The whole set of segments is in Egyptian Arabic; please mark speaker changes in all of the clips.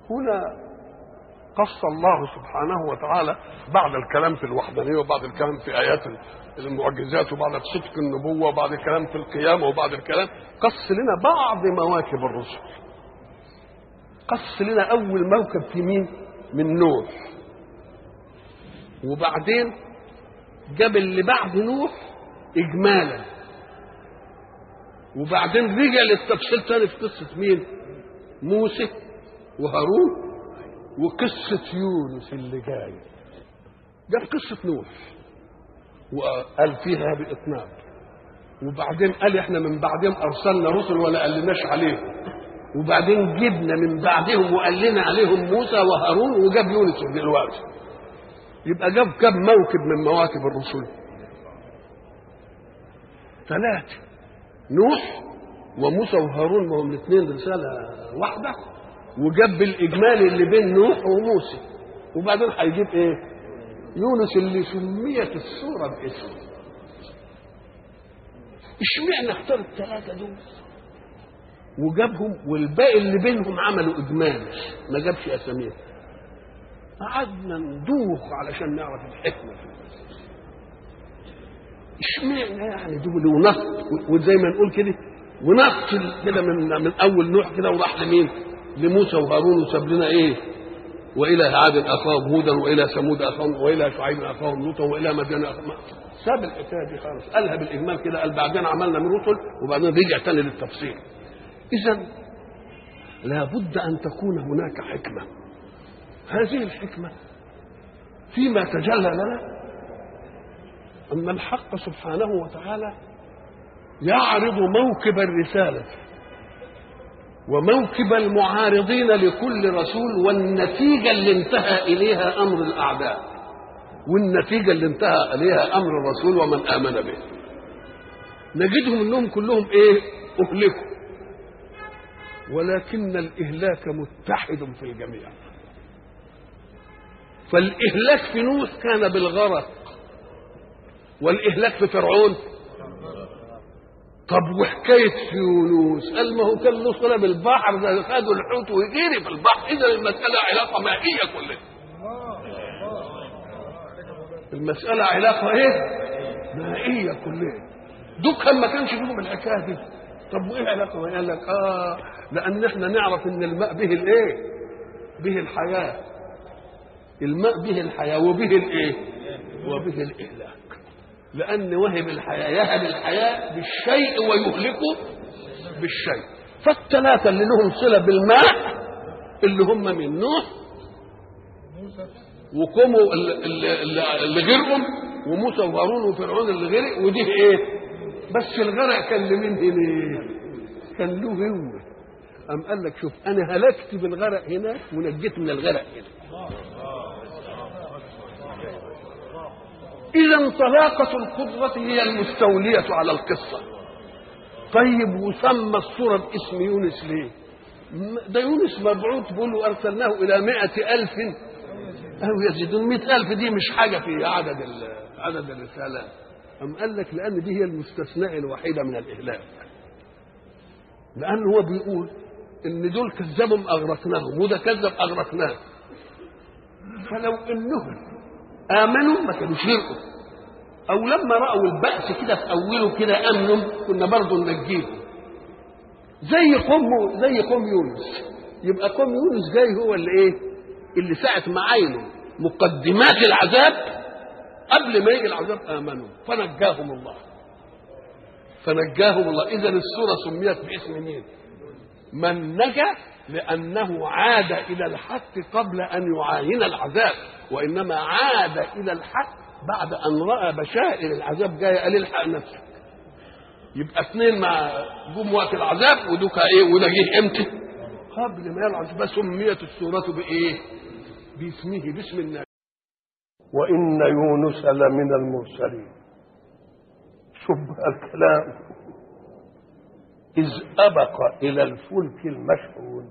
Speaker 1: هنا قص الله سبحانه وتعالى بعد الكلام في الوحدانية وبعد الكلام في آيات المعجزات وبعد صدق النبوة وبعد الكلام في القيامة وبعد الكلام قص لنا بعض مواكب الرسل قص لنا أول موكب في مين من نوح وبعدين جاب اللي بعد نوح إجمالا وبعدين رجع للتفصيل تاني في قصة مين موسى وهارون وقصة يونس اللي جاي جاب قصة نوح وقال فيها بإطناب وبعدين قال احنا من بعدهم ارسلنا رسل ولا قالناش عليهم وبعدين جبنا من بعدهم وقال لنا عليهم موسى وهارون وجاب يونس دلوقتي يبقى جاب كم موكب من مواكب الرسل ثلاثة نوح وموسى وهارون ما هم الاثنين رسالة واحدة وجاب الإجمالي اللي بين نوح وموسى وبعدين هيجيب إيه؟ يونس اللي سميت السورة باسمه اشمعنى اختار الثلاثة دول وجابهم والباقي اللي بينهم عملوا إجمال ما جابش أساميهم قعدنا ندوخ علشان نعرف الحكمة فيه اشمعنى يعني دول ونط وزي ما نقول كده ونط كده من من اول نوح كده وراح لمين؟ لموسى وهارون وساب لنا ايه؟ والى عاد اخاهم هودا والى ثمود اخاهم والى شعيب اخاهم لوطا والى مدين اخاهم ساب الحكايه دي خالص قالها بالاجمال كده قال بعدين عملنا من رسل وبعدين رجع تاني للتفصيل اذا لابد ان تكون هناك حكمه هذه الحكمه فيما تجلى لنا أن الحق سبحانه وتعالى يعرض موكب الرسالة وموكب المعارضين لكل رسول والنتيجة اللي انتهى إليها أمر الأعداء والنتيجة اللي انتهى إليها أمر الرسول ومن آمن به نجدهم أنهم كلهم إيه أهلكوا ولكن الإهلاك متحد في الجميع فالإهلاك في نوح كان بالغرق والإهلاك في فرعون طب وحكاية في يونس قال ما هو كان له صلة بالبحر ده خدوا الحوت ويجري في البحر إذا المسألة علاقة مائية كلها المسألة علاقة إيه؟ مائية كلها دوك ما كانش فيهم الحكاية دي طب وإيه علاقة قال لك آه لأن إحنا نعرف إن الماء به الإيه؟ به الحياة الماء به الحياة وبه الإيه؟ وبه الإهلاك لأن وهب الحياة يهب الحياة بالشيء ويهلكه بالشيء فالثلاثة اللي لهم صلة بالماء اللي هم من نوح وقوموا اللي غيرهم وموسى وهارون وفرعون اللي غرق ودي ايه؟ بس الغرق كان لمين هنا؟ كان له هو أم قال لك شوف أنا هلكت بالغرق هناك ونجيت من الغرق هنا إذا طلاقة القدرة هي المستولية على القصة طيب وسمى الصورة باسم يونس ليه ده يونس مبعوث بيقولوا أرسلناه إلى مائة ألف أو يزيدون مئة ألف دي مش حاجة في عدد عدد الرسالات أم قال لك لأن دي هي المستثناء الوحيدة من الإهلاك لأن هو بيقول إن دول كذبهم أغرقناهم وده كذب أغرقناه فلو إنهم آمنوا ما كانوش يرقوا أو لما رأوا البأس كده في أوله كده أمنوا كنا برضه ننجيهم زي قوم زي قوم يونس يبقى قوم يونس جاي هو اللي إيه؟ اللي ساعة ما عينوا مقدمات العذاب قبل ما يجي العذاب آمنوا فنجاهم الله فنجاهم الله إذا السورة سميت باسم مين؟ من نجا لأنه عاد إلى الحق قبل أن يعاين العذاب وإنما عاد إلى الحق بعد أن رأى بشائر العذاب جاية قال الحق نفسك يبقى اثنين مع جم وقت العذاب ودوكا ايه وده جه امتى؟ قبل ما يلعب فسميت السورة بإيه؟ باسمه باسم الله
Speaker 2: وإن يونس لمن المرسلين شوف الكلام إذ أبق إلى الفلك المشحون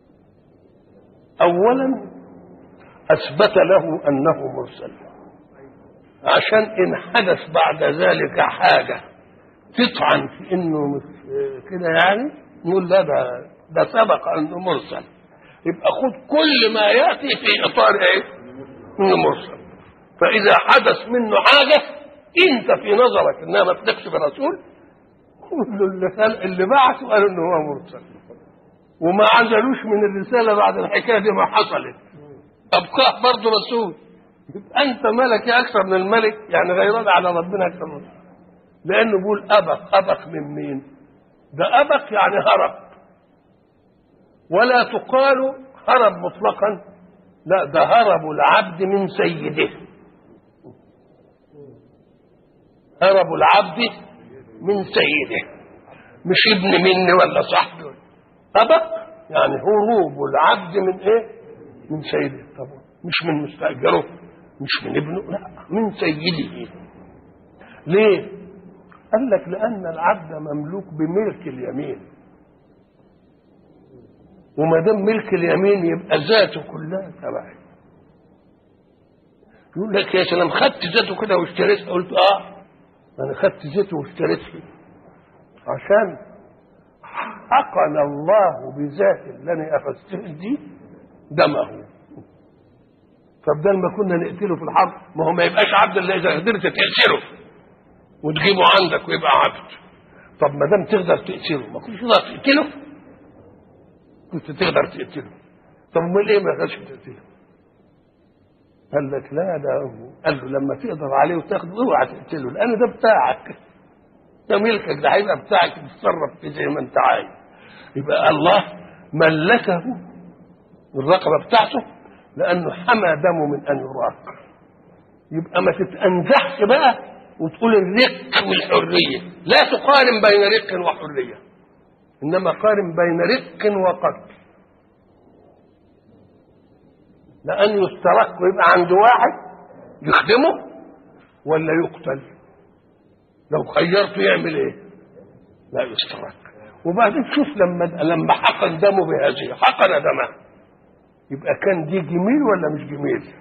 Speaker 2: أولا أثبت له أنه مرسل عشان إن حدث بعد ذلك حاجة تطعن في إنه مش كده يعني نقول لا ده ده سبق أنه مرسل يبقى خد كل ما ياتي في اطار ايه؟ انه مرسل فاذا حدث منه حاجه انت في نظرك انها ما تليقش برسول كل اللي خلق اللي بعثه قالوا ان هو مرسل وما عزلوش من الرساله بعد الحكايه دي ما حصلت ابقاه برضه رسول يبقى انت ملك اكثر من الملك يعني غيران على ربنا اكثر من لانه بيقول ابق ابق من مين؟ ده ابق يعني هرب ولا تقال هرب مطلقا لا ده هرب العبد من سيده هرب العبد من سيده مش ابن مني ولا صاحبي أبق يعني هروب العبد من ايه من سيده طبعا مش من مستأجره مش من ابنه لا من سيده ليه قال لك لأن العبد مملوك بملك اليمين وما دام ملك اليمين يبقى ذاته كلها تبعي يقول لك يا سلام خدت ذاته كده واشتريتها قلت اه انا خدت ذاته واشتريتها عشان حقن الله بذات اللي انا اخذته دي دمه فبدل ما كنا نقتله في الحرب ما هو ما يبقاش عبد الا اذا قدرت تقتله وتجيبه عندك ويبقى عبد طب ما دام تقدر تقتله ما كنتش تقدر تقتله كنت تقدر تقتله طب امال ايه ما كانش تقتله قال لك لا ده قال له لما تقدر عليه وتاخده اوعى تقتله لان ده بتاعك ده ملكك ده هيبقى بتاعك تتصرف فيه زي ما انت عايز يبقى الله ملكه الرقبه بتاعته لانه حمى دمه من ان يراق يبقى ما تتأنزحش بقى وتقول الرق والحريه لا تقارن بين رق وحريه انما قارن بين رق وقتل لان يسترق ويبقى عند واحد يخدمه ولا يقتل لو خيرته يعمل ايه لا يسترق وبعدين شوف لما لما حقن دمه بهذه حقن دمه يبقى كان دي جميل ولا مش جميل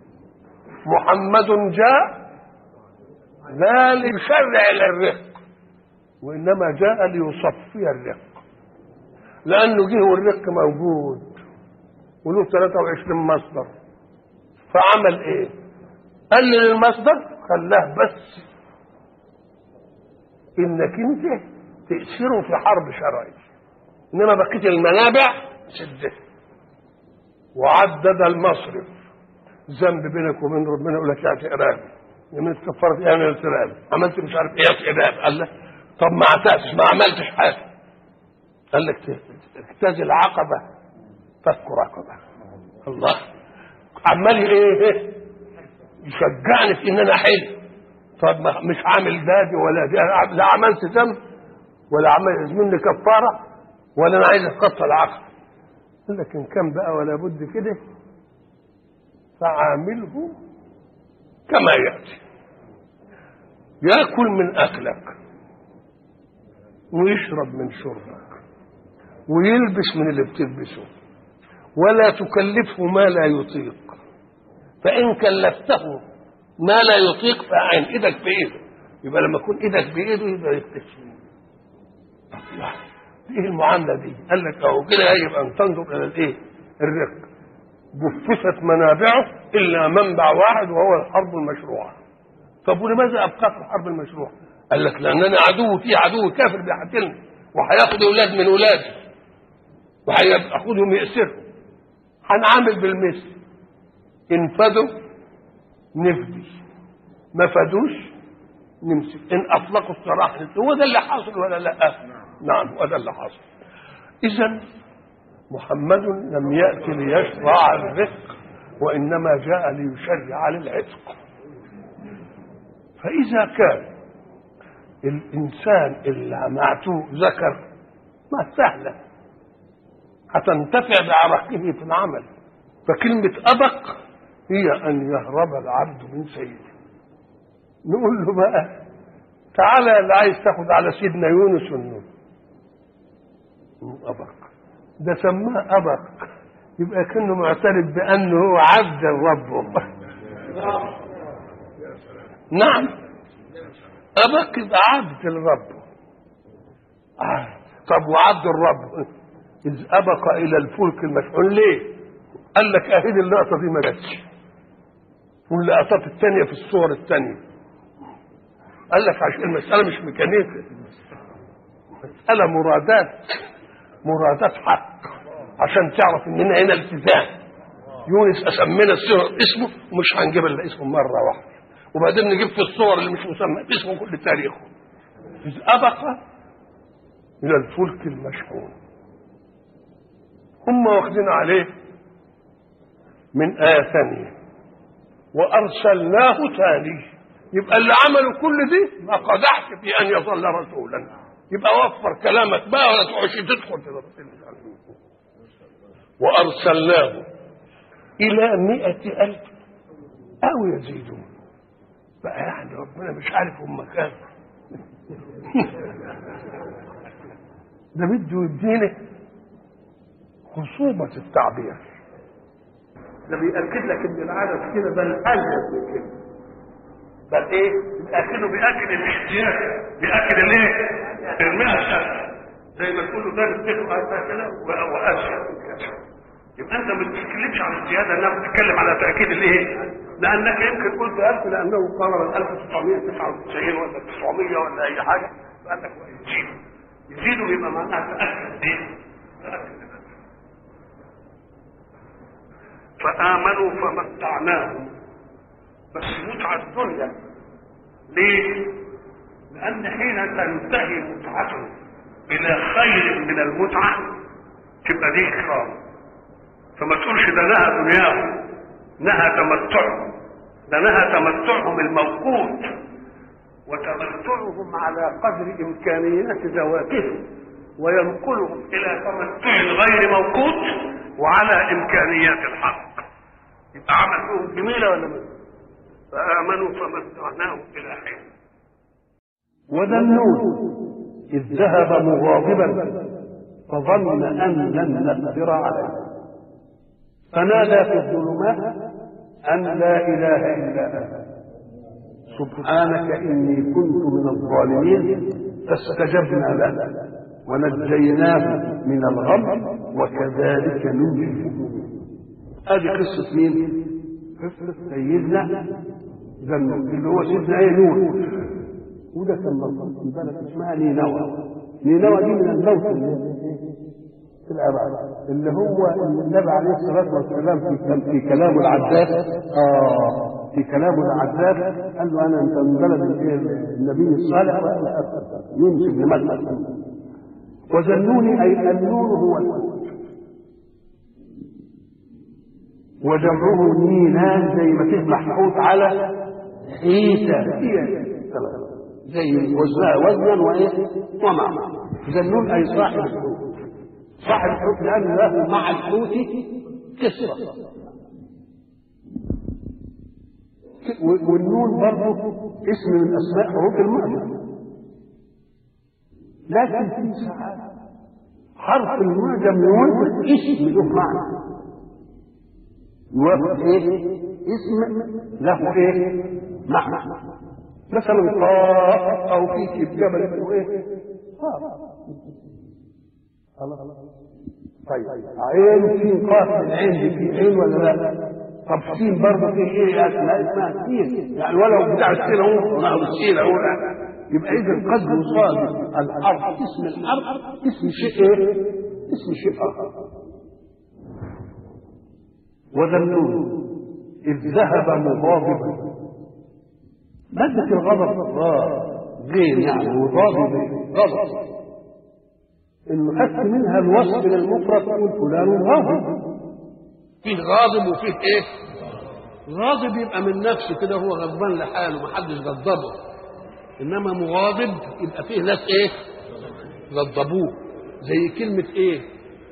Speaker 2: محمد جاء لا ليشرع الرق وانما جاء ليصفي الرق لانه جه والرق موجود وله 23 مصدر فعمل ايه قلل المصدر خلاه بس انك انت تأثره في حرب شرعي انما بقيه المنابع سده وعدد المصرف ذنب بينك وبين ربنا يقول لك يا ارهابي يمين كفرت اعمل ارهابي عملت مش عارف ايه يا ارهاب قال لك طب ما عتقتش ما عملتش حاجه قال لك اجتاز العقبه فك رقبه الله عمال ايه يشجعني في ان انا حلو طب ما مش عامل دادي ولا دي لا عملت ذنب ولا عمل مني كفاره ولا انا عايز اتقطع العقل قال لك ان كان بقى ولا بد كده فعامله كما ياتي ياكل من اكلك ويشرب من شربك ويلبس من اللي بتلبسه ولا تكلفه ما لا يطيق فان كلفته ما لا يطيق فاعن ايدك بايده يبقى لما يكون ايدك بايده يبقى يكتفي الله ايه المعامله دي؟ قال لك اهو كده يجب ان تنظر الى الايه؟ الرق بفست منابعه الا منبع واحد وهو الحرب المشروعه. طب ولماذا ابقى في الحرب المشروعه؟ قال لك لاننا عدو في عدو كافر بيحتلنا وهياخد اولاد من اولادي وهياخدهم يأسرهم هنعامل بالمثل ان فدوا نفدي ما فدوش نمسك ان اطلقوا السراح هو ده اللي حاصل ولا لا؟ نعم وهذا اللي حصل اذا محمد لم يأتي ليشرع الرفق وإنما جاء ليشرع للعتق فإذا كان الإنسان اللي معتوه ذكر ما سهلة هتنتفع بعرقه في العمل فكلمة أبق هي أن يهرب العبد من سيده نقول له بقى تعالى اللي عايز تاخد على سيدنا يونس والنور أبق ده سماه أبق يبقى كأنه معترف بأنه هو عبد الرب نعم أبق يبقى عبد الرب آه. طب وعبد الرب إذ أبق إلى الفلك المشحون ليه؟ قال لك أهيد اللقطة دي ما جاتش واللقطات الثانية في الصور الثانية قال لك عشان المسألة مش ميكانيكا مسألة مرادات مرادات حق عشان تعرف إننا هنا التزام يونس أسمينا السور اسمه ومش هنجيب إلا اسمه مرة واحدة وبعدين نجيب في الصور اللي مش مسمى اسمه كل تاريخه إذ أبق إلى الفلك المشحون هم واخدين عليه من آية ثانية وأرسلناه ثاني يبقى اللي عملوا كل دي ما قدحت في أن يظل رسولا يبقى وفر كلامك بقى ولا تخش تدخل في تفاصيل وأرسلناه إلى مئة ألف أو يزيدون بقى يعني ربنا مش عارف هم كام ده بده يدينا خصوبة التعبير ده بيأكد لك ان العدد كده بل أزيد من كده بل ايه؟ بيأكده بيأكد الاحتياج بيأكد الايه؟ المئة زي ما تقول له ده التقوى كده وأزيد من كده يبقى انت ما بتتكلمش عن الزياده انها بتتكلم على تاكيد الايه؟ لانك يمكن قلت 1000 لانه قرر 1999 ولا 900 ولا اي حاجه فقال لك يزيد يزيدوا يبقى معناها تاكد دي تاكد فامنوا فمتعناهم بس متعه الدنيا ليه؟ لان حين تنتهي متعته الى خير من المتعه تبقى دي اكرام فما تقولش ده نهى دنياهم نهى تمتعهم ده نهى تمتعهم الموقوت وتمتعهم على قدر امكانيات ذواتهم وينقلهم الى تمتع غير موقوت وعلى امكانيات الحق يبقى عمل فيهم جميله ولا لا فامنوا فمتعناهم الى حين
Speaker 3: وذنون إذ ذهب مغاضبا فظن أن لن نقدر عليه فنادى في الظلمات أن لا إله إلا أنت سبحانك إني كنت من الظالمين فاستجبنا له ونجيناه من الغم وكذلك ننجي المؤمنين هذه قصة مين؟ قصة سيدنا ذنون اللي هو سيدنا ايه نوح وده كان مصر في بلد اسمها نينوى نينوى دي من الموت اللي في العراق اللي هو النبي عليه الصلاه والسلام في في كلامه العباس اه في كلامه العباس قال له انا انت من بلد النبي الصالح وانا يونس بن مكه وذنوني اي النور هو الحوت وجمعه نينان زي ما تذبح حوت على حيتة زي وزنها وزنا وايه ومعنى ذنون اي صاحب الحوت صاحب الحوت لأن له مع الحوت قصة والنون برضه اسم من أسماء حروف المعجم لكن في ساعات حرف المعجم يوافق اسم له معنى يوافق ايه؟ اسم له ايه؟ معنى مثلا قاف او في جبل اسمه ايه؟ قاف طيب عين في قاف العين دي في عين ولا لا؟ طب سين برضه في ايه اسماء اسمها سين يعني ولو بتاع السين اهو ما هو السين اهو يبقى اذا قد يصادف الحرف اسم الحرف اسم شيء ايه؟ اسم شيء اخر وذنون اذ ذهب مغاضبا مادة الغضب غير يعني وغاضب غضب انه خدت منها الوصف للمفرد تقول فلان غاضب
Speaker 1: فيه غاضب وفيه ايه غاضب يبقى من نفسه كده هو غضبان لحاله ما حدش غضبه انما مغاضب يبقى فيه ناس ايه غضبوه زي كلمة ايه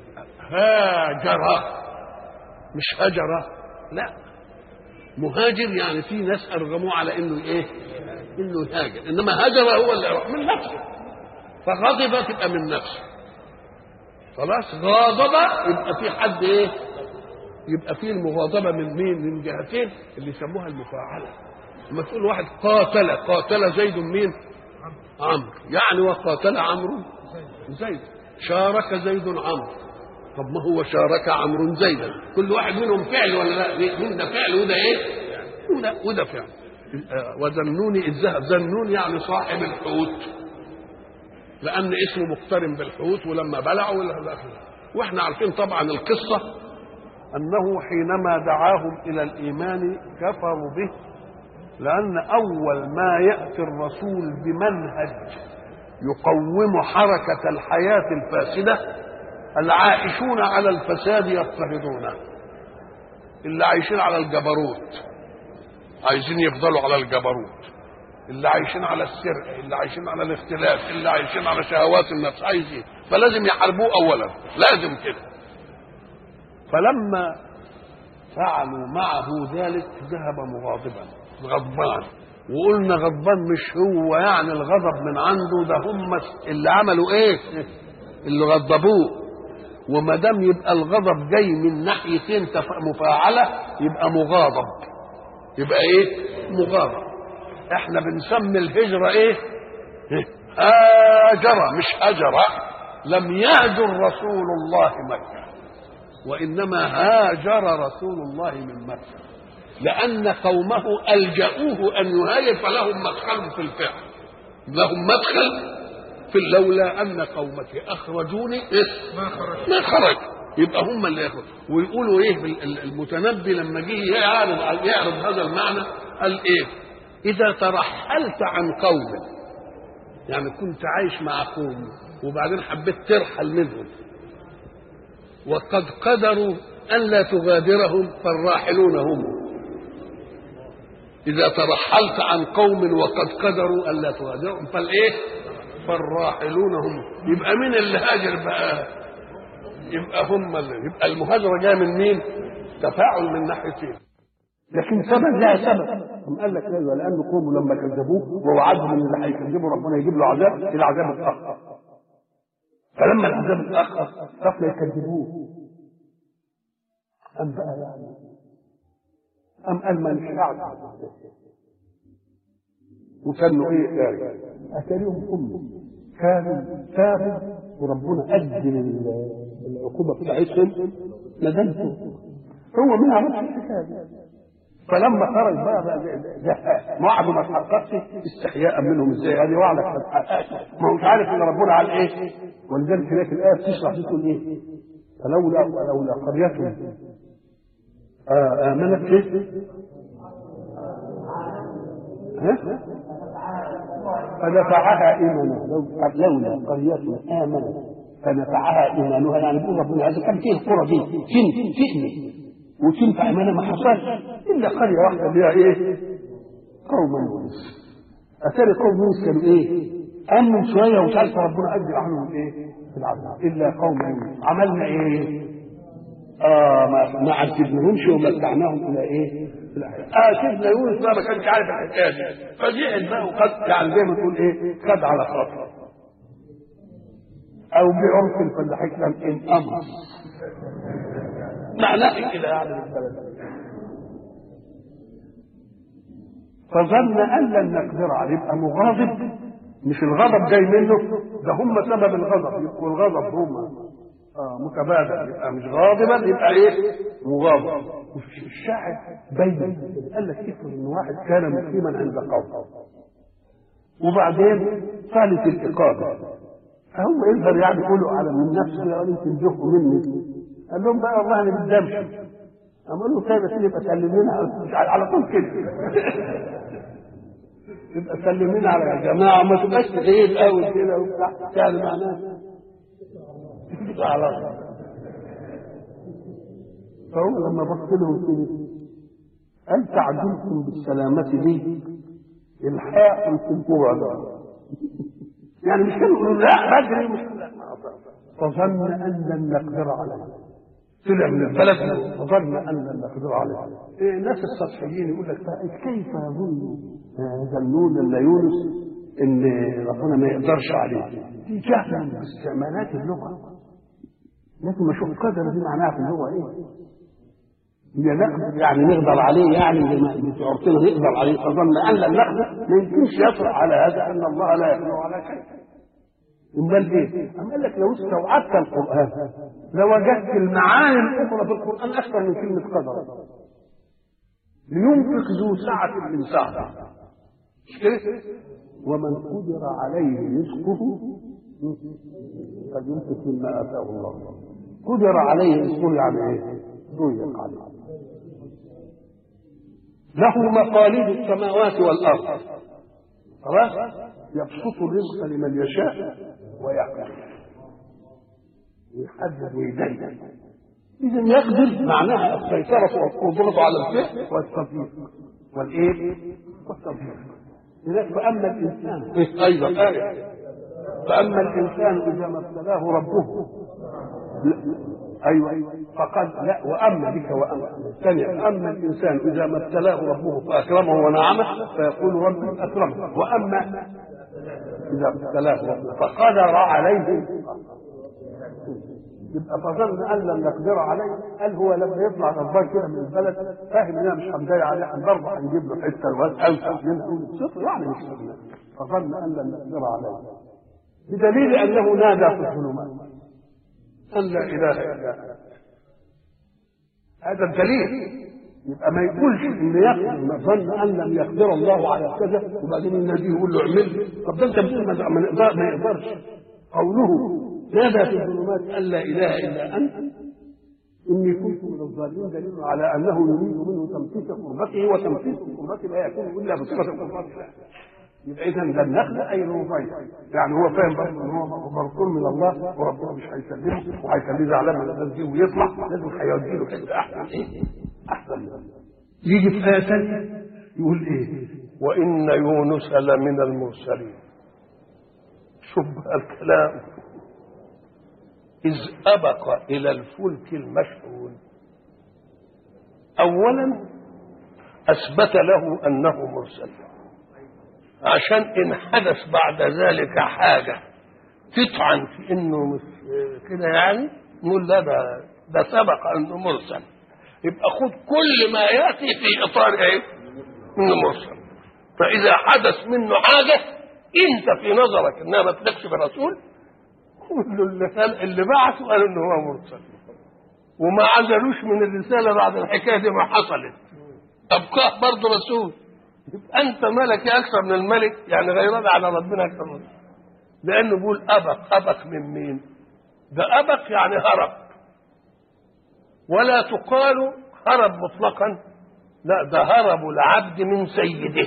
Speaker 1: هاجر مش هجرة لا مهاجر يعني في ناس ارغموه على انه ايه انه يهاجر انما هجر هو اللي يروح من نفسه فغضب تبقى من نفسه خلاص غاضب يبقى في حد ايه يبقى في المغاضبة من مين من جهتين اللي يسموها المفاعلة لما تقول واحد قاتل قاتل زيد مين عمرو يعني وقاتل عمرو زيد شارك زيد عمرو طب ما هو شارك عمرو زيدا كل واحد منهم فعل ولا لا مين ده فعل وده ايه وده وده فعل آه، وذنوني اذ ذهب ذنون يعني صاحب الحوت لان اسمه مقترن بالحوت ولما بلعوا ولا واحنا عارفين طبعا القصه
Speaker 3: أنه حينما دعاهم إلى الإيمان كفروا به لأن أول ما يأتي الرسول بمنهج يقوم حركة الحياة الفاسدة العائشون على الفساد يضطهدونه
Speaker 1: اللي عايشين على الجبروت عايزين يفضلوا على الجبروت اللي عايشين على السرقه اللي عايشين على الاختلاف اللي عايشين على شهوات النفس عايزين فلازم يحاربوه اولا لازم كده
Speaker 3: فلما فعلوا معه ذلك ذهب مغاضبا
Speaker 1: غضبان
Speaker 3: وقلنا غضبان مش هو يعني الغضب من عنده ده هم اللي عملوا ايه اللي غضبوه وما دام يبقى الغضب جاي من ناحيتين تف- مفاعله يبقى مغاضب
Speaker 1: يبقى ايه
Speaker 3: مغاضب احنا بنسمي الهجره ايه
Speaker 1: هاجر مش هجر
Speaker 3: لم يهجر رسول الله مكه وانما هاجر رسول الله من مكه
Speaker 1: لان قومه الجاوه ان يهاجر فلهم مدخل في الفعل لهم مدخل في لولا ان قومتي اخرجوني إيه؟
Speaker 4: ما خرج
Speaker 1: ما خرج يبقى هم اللي يخرج ويقولوا ايه بال- ال- المتنبي لما جه يعرض يعرض هذا المعنى قال ايه اذا ترحلت عن قوم يعني كنت عايش مع قوم وبعدين حبيت ترحل منهم وقد قدروا ان لا تغادرهم فالراحلون هم اذا ترحلت عن قوم وقد قدروا ان لا تغادرهم فالايه فالراحلون هم يبقى مين اللي هاجر بقى يبقى هم اللي يبقى المهاجره جايه من مين تفاعل من ناحيتين
Speaker 3: لكن سبب لها سبب قام قال لك ايوه لان قوموا لما كذبوه ووعدهم ان اللي هيكذبوا ربنا يجيب له عذاب العذاب اتاخر فلما العذاب اتاخر خافوا يكذبوه قام بقى يعني قام قال ما مش قاعد وكانوا ايه قال اتاريهم امه كانوا تابوا وربنا اجل ال- العقوبه بتاعتهم ندمتم هو ما عملش الحكايه فلما خرج بقى بقى زهق وعده ما اتحققش استحياء منهم ازاي هذه وعدك ما اتحققش ما هو مش عارف ان ربنا على ايه ولذلك هناك الايه بتشرح بتقول ايه فلولا فلولا قريه آه امنت ايه ها فنفعها ايمانها لو لولا قريه امنت فنفعها ايمانها يعني بيقول ربنا اذا كان فيه القرى دي تن- تؤمن وتنفع ايمانها ما حصلش الا قريه واحده اللي هي ايه؟ قوم يونس اتاري قوم يونس كانوا ايه؟ امنوا شويه ومش عارف ربنا اجل عنهم ايه؟ العذاب الا قوم يونس عملنا ايه؟ اه ما ما عذبناهمش ومتعناهم الى ايه؟ إلى آخره. اه سيدنا يونس بقى ما كانش عارف الحكايه دي فزعل بقى وقد يعني زي ما تقول ايه؟ خد على خاطره او بعرف الفلاحين كان ان امر معناه كده يعني بالبلد فظن ان لن نقدر عليه يبقى مغاضب مش الغضب جاي منه ده هم سبب الغضب يبقوا الغضب هم آه متبادل يبقى مش غاضبا يبقى ايه مغاضب الشاعر بين قال لك افرض ان واحد كان مقيما عند قوم وبعدين قالت الاقامه فهم يقدر يعني يقولوا على من نفسه كده قالوا يمكن جهوا مني قال لهم بقى والله انا بدي امشي قام قال له طيب يا سيدي يبقى سلمينا على- على طول كده يبقى سلمينا على يا جماعه ما تبقاش تغيب قوي كده وبتاع يعني معناه على طول. فهو لما بص لهم كده قال تعجلتم بالسلامة دي الحاق في البعد يعني مش كانوا يقولوا لا بدري مش لا فظن ان لن نقدر عليه طلع من البلد فظن ان لن نقدر عليه إيه الناس السطحيين يقول لك طيب كيف يظن آه، ذنون ان يونس ان ربنا ما يقدرش عليه دي جهل باستعمالات اللغه لازم اشوف قدر دي معناها في اللغه ايه هي نقدر يعني نقدر عليه يعني زي ما في عرفنا نقدر عليه فظن ان لن نقدر ما يمكنش يطرح على هذا ان الله لا يقدر على شيء امال ايه؟ أم قال لك لو استوعبت القران لوجدت المعاني الاخرى في القران اكثر من كلمه قدر لينفق ذو سعة من سعته مش كده؟ ومن قدر عليه رزقه فلينفق مما اتاه الله قدر عليه رزقه يعني ايه؟ ضيق عليه له مقاليد السماوات والارض خلاص يبسط الرزق لمن يشاء ويقدر ويحدد ويدين اذا يقدر معناها السيطره والقدره على الفعل والتطبيق والايه والتطبيق لذلك فاما الانسان ايضا آية. فاما الانسان اذا ما ابتلاه ربه ايوه فقد لا واما بك واما ثانيا اما الانسان اذا ما ابتلاه ربه فاكرمه ونعمه فيقول ربي اكرمه واما اذا ابتلاه ربه فقدر عليه يبقى فظن ان لم يقدر عليه قال هو لما يطلع غضبان كده من البلد فاهم انها مش هنضيع عليه هنضربه هنجيب له حته الواد اوسع منها صفر يعني مش فظن ان لم يقدر عليه بدليل انه نادى في الظلمات ان لا اله الا انت هذا الدليل يبقى ما يقولش ان يقدر ظن ان لم يقدر الله على كذا وبعدين النبي يقول له اعمل طب ده انت بتقول ما يقدرش قوله نادى في الظلمات ان لا اله الا انت اني كنت من الظالمين دليل على انه يريد منه تمسيك قربته وتمسيك قربته لا يكون الا بصفه قربته يبقى اذا ده النخل اي ربيع يعني هو فاهم برضه ان هو مرسول من الله وربنا مش هيسلمه وهيخليه زعلان من الناس دي ويطلع لازم هيودي له حته احسن ايه؟ احسن يجي في ايه ثانيه يقول ايه؟
Speaker 2: وان يونس لمن المرسلين شوف بقى الكلام إذ أبق إلى الفلك المشحون أولا أثبت له أنه مرسل عشان إن حدث بعد ذلك حاجة تطعن في إنه مش كده يعني نقول لا ده ده سبق أنه مرسل يبقى خد كل ما يأتي في إطار إيه؟ إنه مرسل فإذا حدث منه حاجة أنت في نظرك إنها ما تلقش برسول كل اللي, قال اللي بعثه قالوا ان هو مرسل وما عزلوش من الرساله بعد الحكايه دي ما حصلت ابقاه برضه رسول يبقى انت ملك اكثر من الملك يعني غيران على ربنا اكثر من لانه بيقول ابق ابق من مين؟ ده ابق يعني هرب ولا تقال هرب مطلقا لا ده هرب العبد من سيده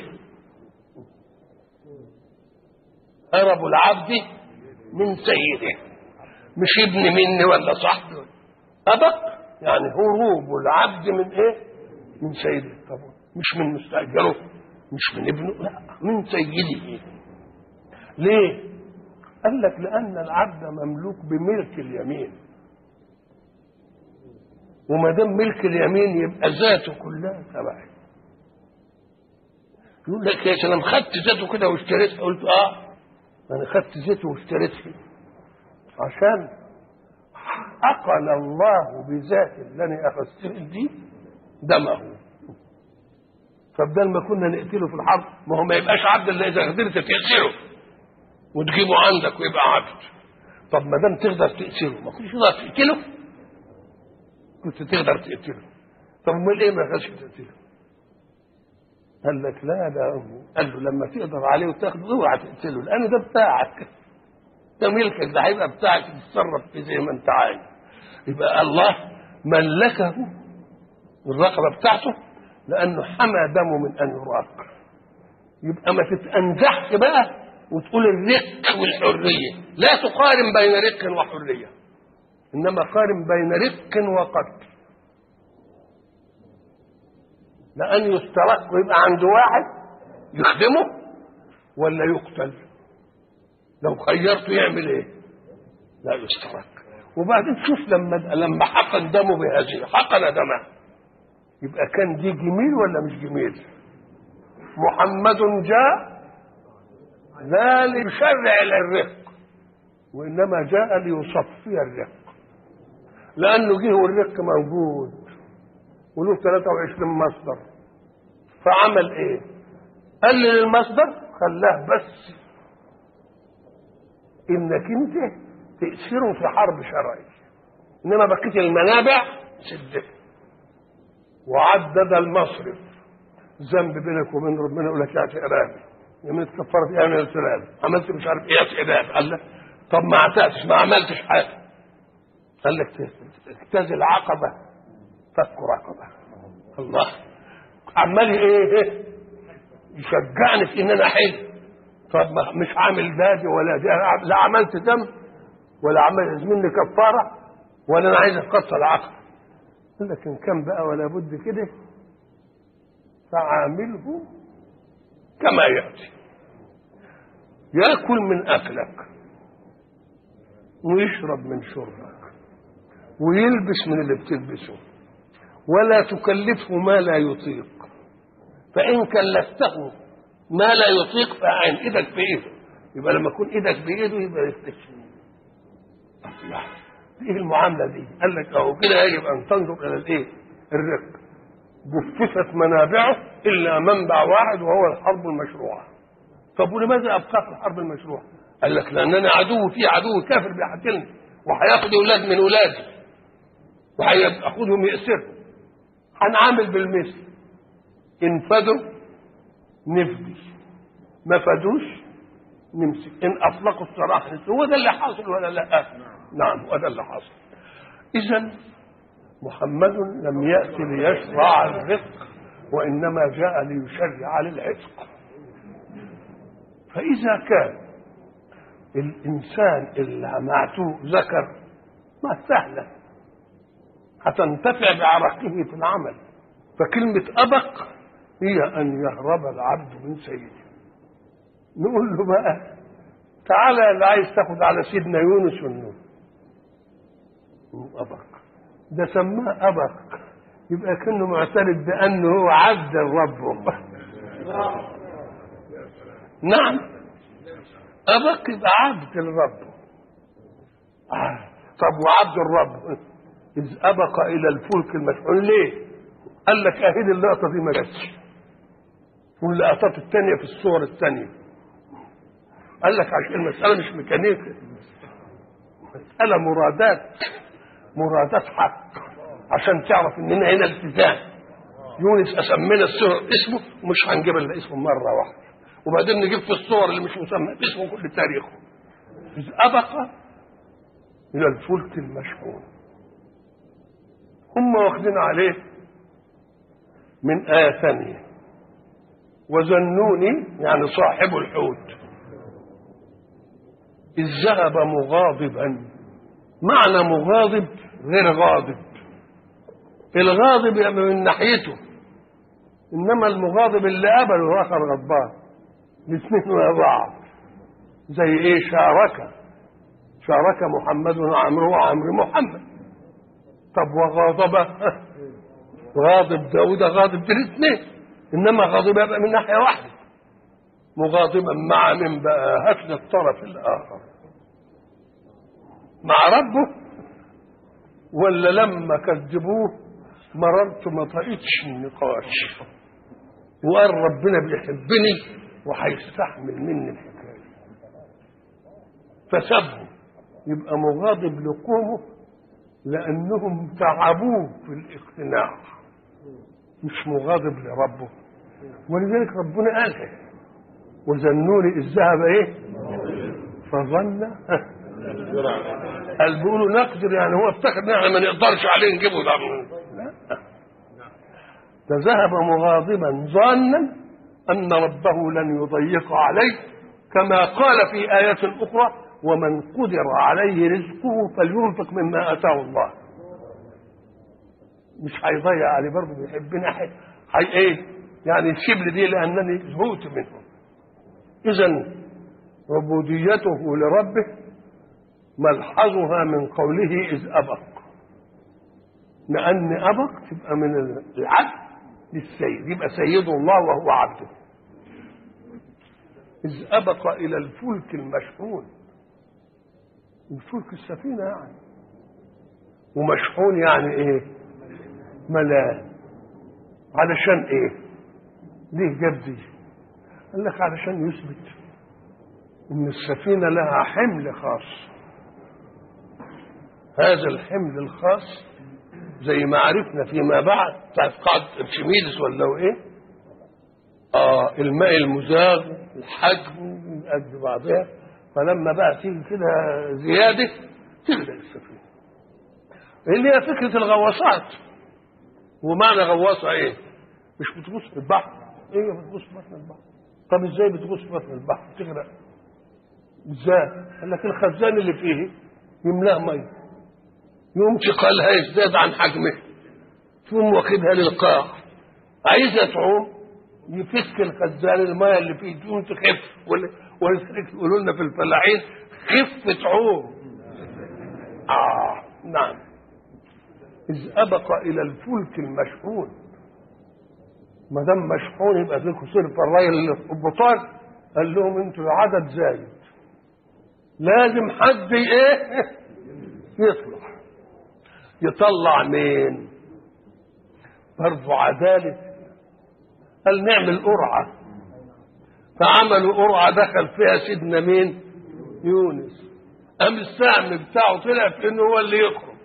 Speaker 2: هرب العبد من سيده مش ابن مني ولا صاحبي أبق يعني هروب العبد من ايه من سيده طبعا مش من مستأجره مش من ابنه لا من سيده ليه قال لك لأن العبد مملوك بملك اليمين وما دام ملك اليمين يبقى ذاته كلها تبعي يقول لك يا سلام خدت ذاته كده واشتريتها قلت اه انا خدت زيته واشتريتها عشان أقل الله بذات اللي أنا أخذته دي دمه فبدل ما كنا نقتله في الحرب ما هو ما يبقاش عبد الا اذا قدرت تقتله وتجيبه عندك ويبقى عبد طب ما دام تقدر تقتله ما كنتش تقدر تقتله كنت تقدر تقتله طب امال ايه ما كانش تقتله قال لك لا ده قال له لما تقدر عليه وتاخده اوعى تقتله لان ده بتاعك ده ملكك ده هيبقى بتاعك تتصرف فيه زي ما انت عايز يبقى الله ملكه الرقبه بتاعته لانه حمى دمه من ان يراق يبقى ما تتأنزحش بقى وتقول الرق والحريه لا تقارن بين رق وحريه انما قارن بين رق وقتل لأن يسترق ويبقى عند واحد يخدمه ولا يقتل لو خيرته يعمل ايه لا يسترق وبعدين شوف لما لما حقن دمه بهذه حقن دمه يبقى كان دي جميل ولا مش جميل محمد جاء لا ليشرع الرق وانما جاء ليصفي الرق لانه جه والرق موجود وله 23 مصدر فعمل ايه قلل المصدر خلاه بس انك انت تأثره في حرب شرعي انما بقيه المنابع سدها وعدد المصرف ذنب بينك وبين ربنا يقول لك يا ارهابي يمين كفرت ايه من الارهابي عملت مش عارف ايه يا ارهابي قال لك طب ما اعتقتش ما عملتش حاجه قال لك اجتاز عقبه فك رقبه الله عمال ايه ايه يشجعني في ان انا احل طب ما مش عامل بادي ولا دي لا عملت ذنب ولا عملت مني كفاره ولا انا عايز اقصى العقل قال لك ان كان بقى ولا بد كده فعامله كما ياتي ياكل من اكلك ويشرب من شربك ويلبس من اللي بتلبسه ولا تكلفه ما لا يطيق فإن كلفته ما لا يطيق فأعن إيدك بإيده يبقى لما يكون إيدك بإيده يبقى يستشفي الله إيه المعاملة دي؟ قال لك أهو كده يجب أن تنظر إلى الإيه؟ الرق جففت منابعه إلا منبع واحد وهو الحرب المشروعة طب ولماذا أبقى في الحرب المشروعة؟ قال لك لأنني عدو في عدو كافر بيحتلني وهياخد أولاد من أولادي وهياخدهم يأسرهم هنعامل بالمثل إن فدوا نفدي ما فدوش نمسك إن أطلقوا السراح هو ده اللي حاصل ولا لا؟ نعم هو ده اللي حاصل إذا محمد لم يأتي ليشرع الرزق وإنما جاء ليشرع للعتق فإذا كان الإنسان اللي معتوه ذكر ما سهلة هتنتفع بعرقه في العمل فكلمة أبق هي أن يهرب العبد من سيده نقول له بقى تعالى اللي عايز تاخد على سيدنا يونس والنور أبق ده سماه أبق يبقى كأنه معترف بأنه هو عبد الرب نعم أبق يبقى عبد الرب آه. طب وعبد الرب إذ أبق إلى الفلك المشحون ليه؟ قال لك أهيد اللقطة دي ما جاتش واللقطات الثانية في الصور الثانية قال لك عشان المسألة مش ميكانيكا مسألة مرادات مرادات حق عشان تعرف اننا هنا التزام يونس اسمينا الصور اسمه مش هنجيب الا اسمه مره واحده وبعدين نجيب في الصور اللي مش مسمى اسمه كل تاريخه إذ أبق إلى الفلك المشحون هم واخدين عليه من آية ثانية وذنوني يعني صاحب الحوت إذ ذهب مغاضبا معنى مغاضب غير غاضب الغاضب يبقى من ناحيته انما المغاضب اللي قبله اخر غضبان الاثنين مع بعض زي ايه شارك شارك محمد وعمرو وعمرو محمد طب وغاضب غاضب داود غاضب دي الاثنين انما غاضب يبقى من ناحيه واحده مغاضبا مع من بقى هات الطرف الاخر مع ربه ولا لما كذبوه مررت ما طقتش النقاش وقال ربنا بيحبني وهيستحمل مني الحكايه فسبهم يبقى مغاضب لقومه لانهم تعبوه في الاقتناع مش مغاضب لربه ولذلك ربنا قال وذنوني اذ ذهب ايه فظن قال بيقولوا نقدر يعني هو افتكر ان احنا ما نقدرش عليه نجيبه ده لا ده ذهب مغاضبا ظانا ان ربه لن يضيق عليه كما قال في آية أخرى ومن قدر عليه رزقه فلينفق مما آتاه الله مش هيضيع عليه برضه بيحبنا حي حي ايه يعني الشبل دي لأنني زهقت منه إذا عبوديته لربه ملحظها من قوله إذ أبق لأن أبق تبقى من العبد للسيد يبقى سيد الله وهو عبده إذ أبق إلى الفلك المشحون الفلك السفينة يعني ومشحون يعني إيه ملان علشان إيه ليه جاب دي قال لك علشان يثبت ان السفينه لها حمل خاص هذا الحمل الخاص زي ما عرفنا فيما بعد بتاعت قاعده ارشميدس ولا هو ايه اه الماء المزاغ الحجم قد بعضها فلما بقى تيجي كده زياده تغرق السفينه اللي هي فكره الغواصات ومعنى غواصه ايه؟ مش بتغوص في البحر ايه بتغوص في بطن البحر طب ازاي بتغوص في بطن البحر تغرق ازاي؟ قال لك الخزان اللي فيه يملاه ميه يقوم ثقلها يزداد عن حجمه تقوم واخدها للقاع عايزه تعوم يفك الخزان الميه اللي فيه تقوم تخف ولا ولذلك يقولوا لنا في الفلاحين خف تعوم اه نعم إذ أبق إلى الفلك المشحون ما دام مشحون يبقى فيكم صرف الراجل اللي في البطان قال لهم انتوا عدد زايد لازم حد ايه يطلع يطلع مين برضو عدالة قال نعمل قرعة فعملوا قرعة دخل فيها سيدنا مين يونس قام السهم بتاعه طلع في انه هو اللي يخرج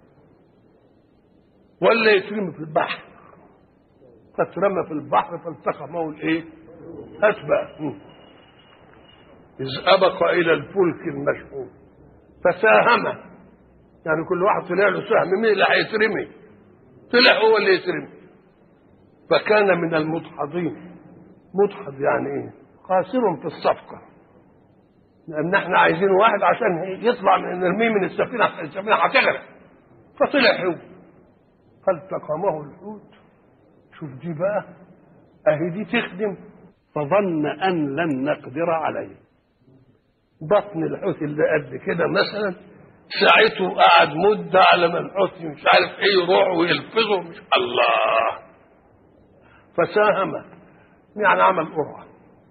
Speaker 2: ولا يترمي في البحر فاترمى في البحر فالتقمه الايه اتبع اذ ابق الى الفلك المشحون فساهم يعني كل واحد طلع له سهم مين اللي هيترمي طلع هو اللي يترمي فكان من المدحضين مدحض يعني ايه خاسر في الصفقه لان احنا عايزين واحد عشان يطلع من نرميه من السفينه السفينه هتغرق فطلع هو فالتقمه الحوت شوف دي بقى اهي دي تخدم
Speaker 3: فظن أن لن نقدر عليه
Speaker 2: بطن الحوت اللي قد كده مثلا ساعته قعد مدة على ما الحوت مش عارف ايه يروح ويلفظه مش الله فساهم يعني عمل قرعة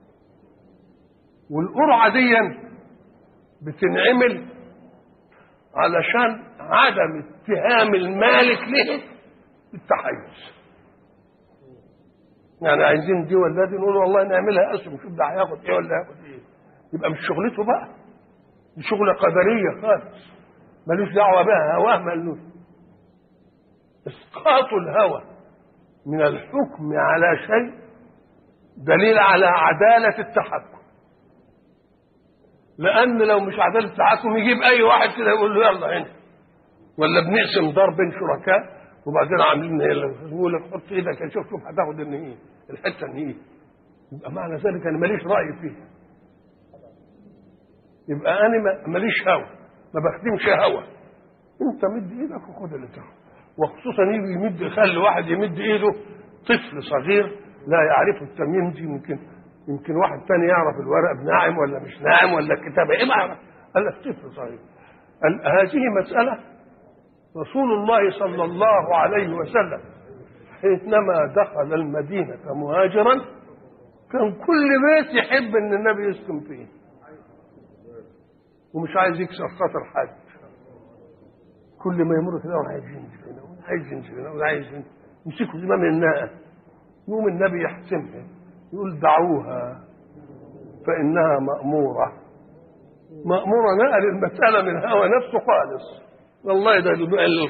Speaker 2: والقرعة دي بتنعمل علشان عدم اتهام المالك له بالتحيز يعني عايزين دي ولا دي نقول والله نعملها اسم شوف ده هياخد ايه ولا هياخد ايه يبقى مش شغلته بقى دي شغله قدريه خالص ملوش دعوه بها هواه ملوش اسقاط الهوى من الحكم على شيء دليل على عداله التحكم لان لو مش عداله التحكم يجيب اي واحد كده يقول له يلا هنا ولا بنقسم دار بين شركاء وبعدين عاملين يقول لك حط ايدك شوف شوف هتاخد ان ايه الحته ان ايه يبقى معنى ذلك انا ماليش راي فيه يبقى انا ماليش هوى ما بخدمش هوى انت مد ايدك وخد اللي تاخده وخصوصا يجي يمد يخلي واحد يمد ايده طفل صغير لا يعرف التمييز دي يمكن يمكن واحد تاني يعرف الورق ناعم ولا مش ناعم ولا الكتابه ايه ما يعرف قال لك طفل صغير قال هذه مساله رسول الله صلى الله عليه وسلم حينما دخل المدينة مهاجرا كان كل بيت يحب ان النبي يسكن فيه ومش عايز يكسر خاطر حد كل ما يمر كده عايز ينزل هنا عايز ينزل هنا عايز ينزل يمسكوا زمام الناقة يقوم النبي يحسمها يقول دعوها فإنها مأمورة مأمورة نقل المسألة من هوى نفسه خالص والله ده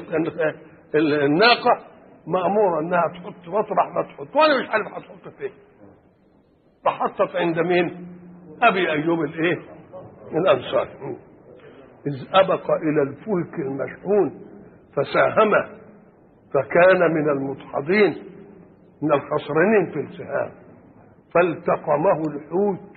Speaker 2: الناقة مأمورة إنها تحط مطرح ما تحط وأنا مش عارف هتحط فين فحطت عند مين؟ أبي أيوب الإيه؟ الأنصاري إذ أبق إلى الفلك المشحون فساهم فكان من المدحضين من الخسرانين في السهام فالتقمه الحوت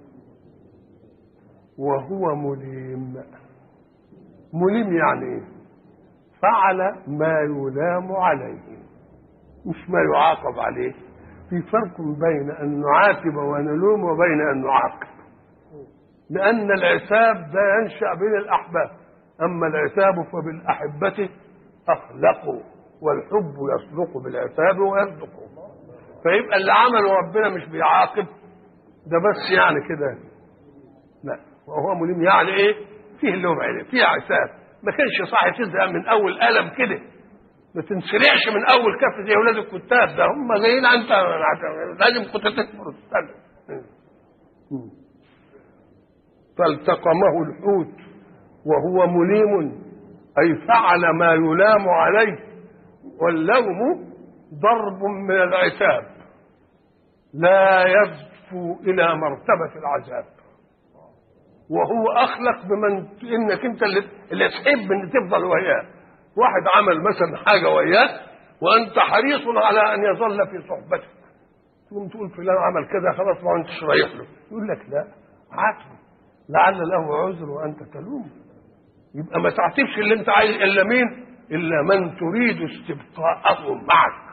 Speaker 2: وهو مليم مليم يعني ايه فعل ما يلام عليه مش ما يعاقب عليه في فرق بين ان نعاتب ونلوم وبين ان نعاقب لان العتاب ده ينشا بين الاحباب اما العتاب فبالاحبه اخلقوا والحب يصدق بالعتاب ويصدق فيبقى اللي عمله ربنا مش بيعاقب ده بس يعني كده لا وهو مليم يعني ايه فيه اللوم عليه فيه عتاب ما كانش صح تزهق من اول قلم كده ما تنسرعش من اول كف زي اولاد الكتاب ده هم جايين انت لازم كنت تكبر وتستنى فالتقمه الحوت وهو مليم أي فعل ما يلام عليه واللوم ضرب من العتاب لا يزفو إلى مرتبة العذاب وهو أخلق بمن إنك أنت اللي, اللي تحب إن تفضل وياه واحد عمل مثلا حاجة وياه وأنت حريص على أن يظل في صحبتك تقوم تقول فلان عمل كذا خلاص ما أنتش رايح له يقول لك لا عاتبه لعل له عذر وأنت تلومه يبقى ما تعتبش اللي انت عايز الا مين الا من تريد استبقاءه معك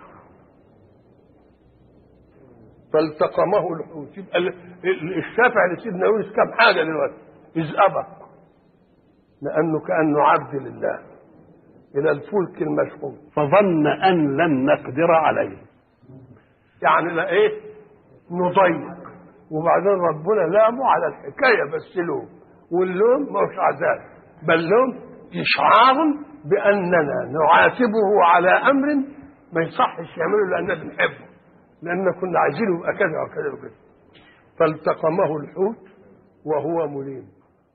Speaker 2: فالتقمه الحوت يبقى ال- ال- الشافع لسيدنا يونس كم حاجه دلوقتي اذ ابى لانه كانه عبد لله الى الفلك المشحون
Speaker 3: فظن أن لن نقدر عليه
Speaker 2: يعني لا ايه نضيق وبعدين ربنا لامه على الحكايه بس لوم واللوم مش عذاب بل لوم اشعار باننا نعاتبه على امر ما يصحش يعمله لاننا بنحبه لان كنا عايزينه يبقى كذا وكذا وكذا فالتقمه الحوت وهو مليم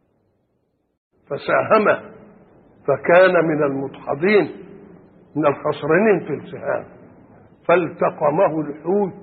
Speaker 2: فساهم فكان من المدحضين من الخسرانين في السهام فالتقمه الحوت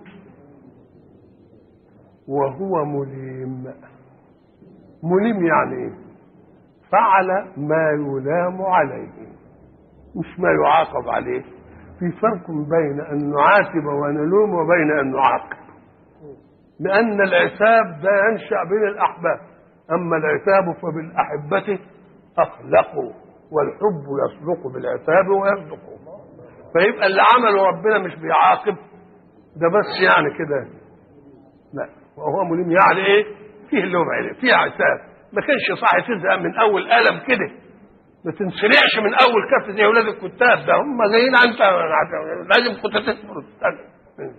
Speaker 2: وهو مليم مليم يعني ايه فعل ما يلام عليه مش ما يعاقب عليه في فرق بين ان نعاتب ونلوم وبين ان نعاقب لان العتاب ده ينشا بين الاحباب اما العتاب فبالاحبه اخلقوا والحب يسبق بالعتاب ويصدقه فيبقى اللي عمله ربنا مش بيعاقب ده بس يعني كده لا وهو مليم يعني ايه فيه لوم عليه فيه عتاب ما كانش صح تزهق من اول قلم كده ما تنسرعش من اول كف زي اولاد الكتاب ده هم زينا انت لازم كنت تصبر وتستنى.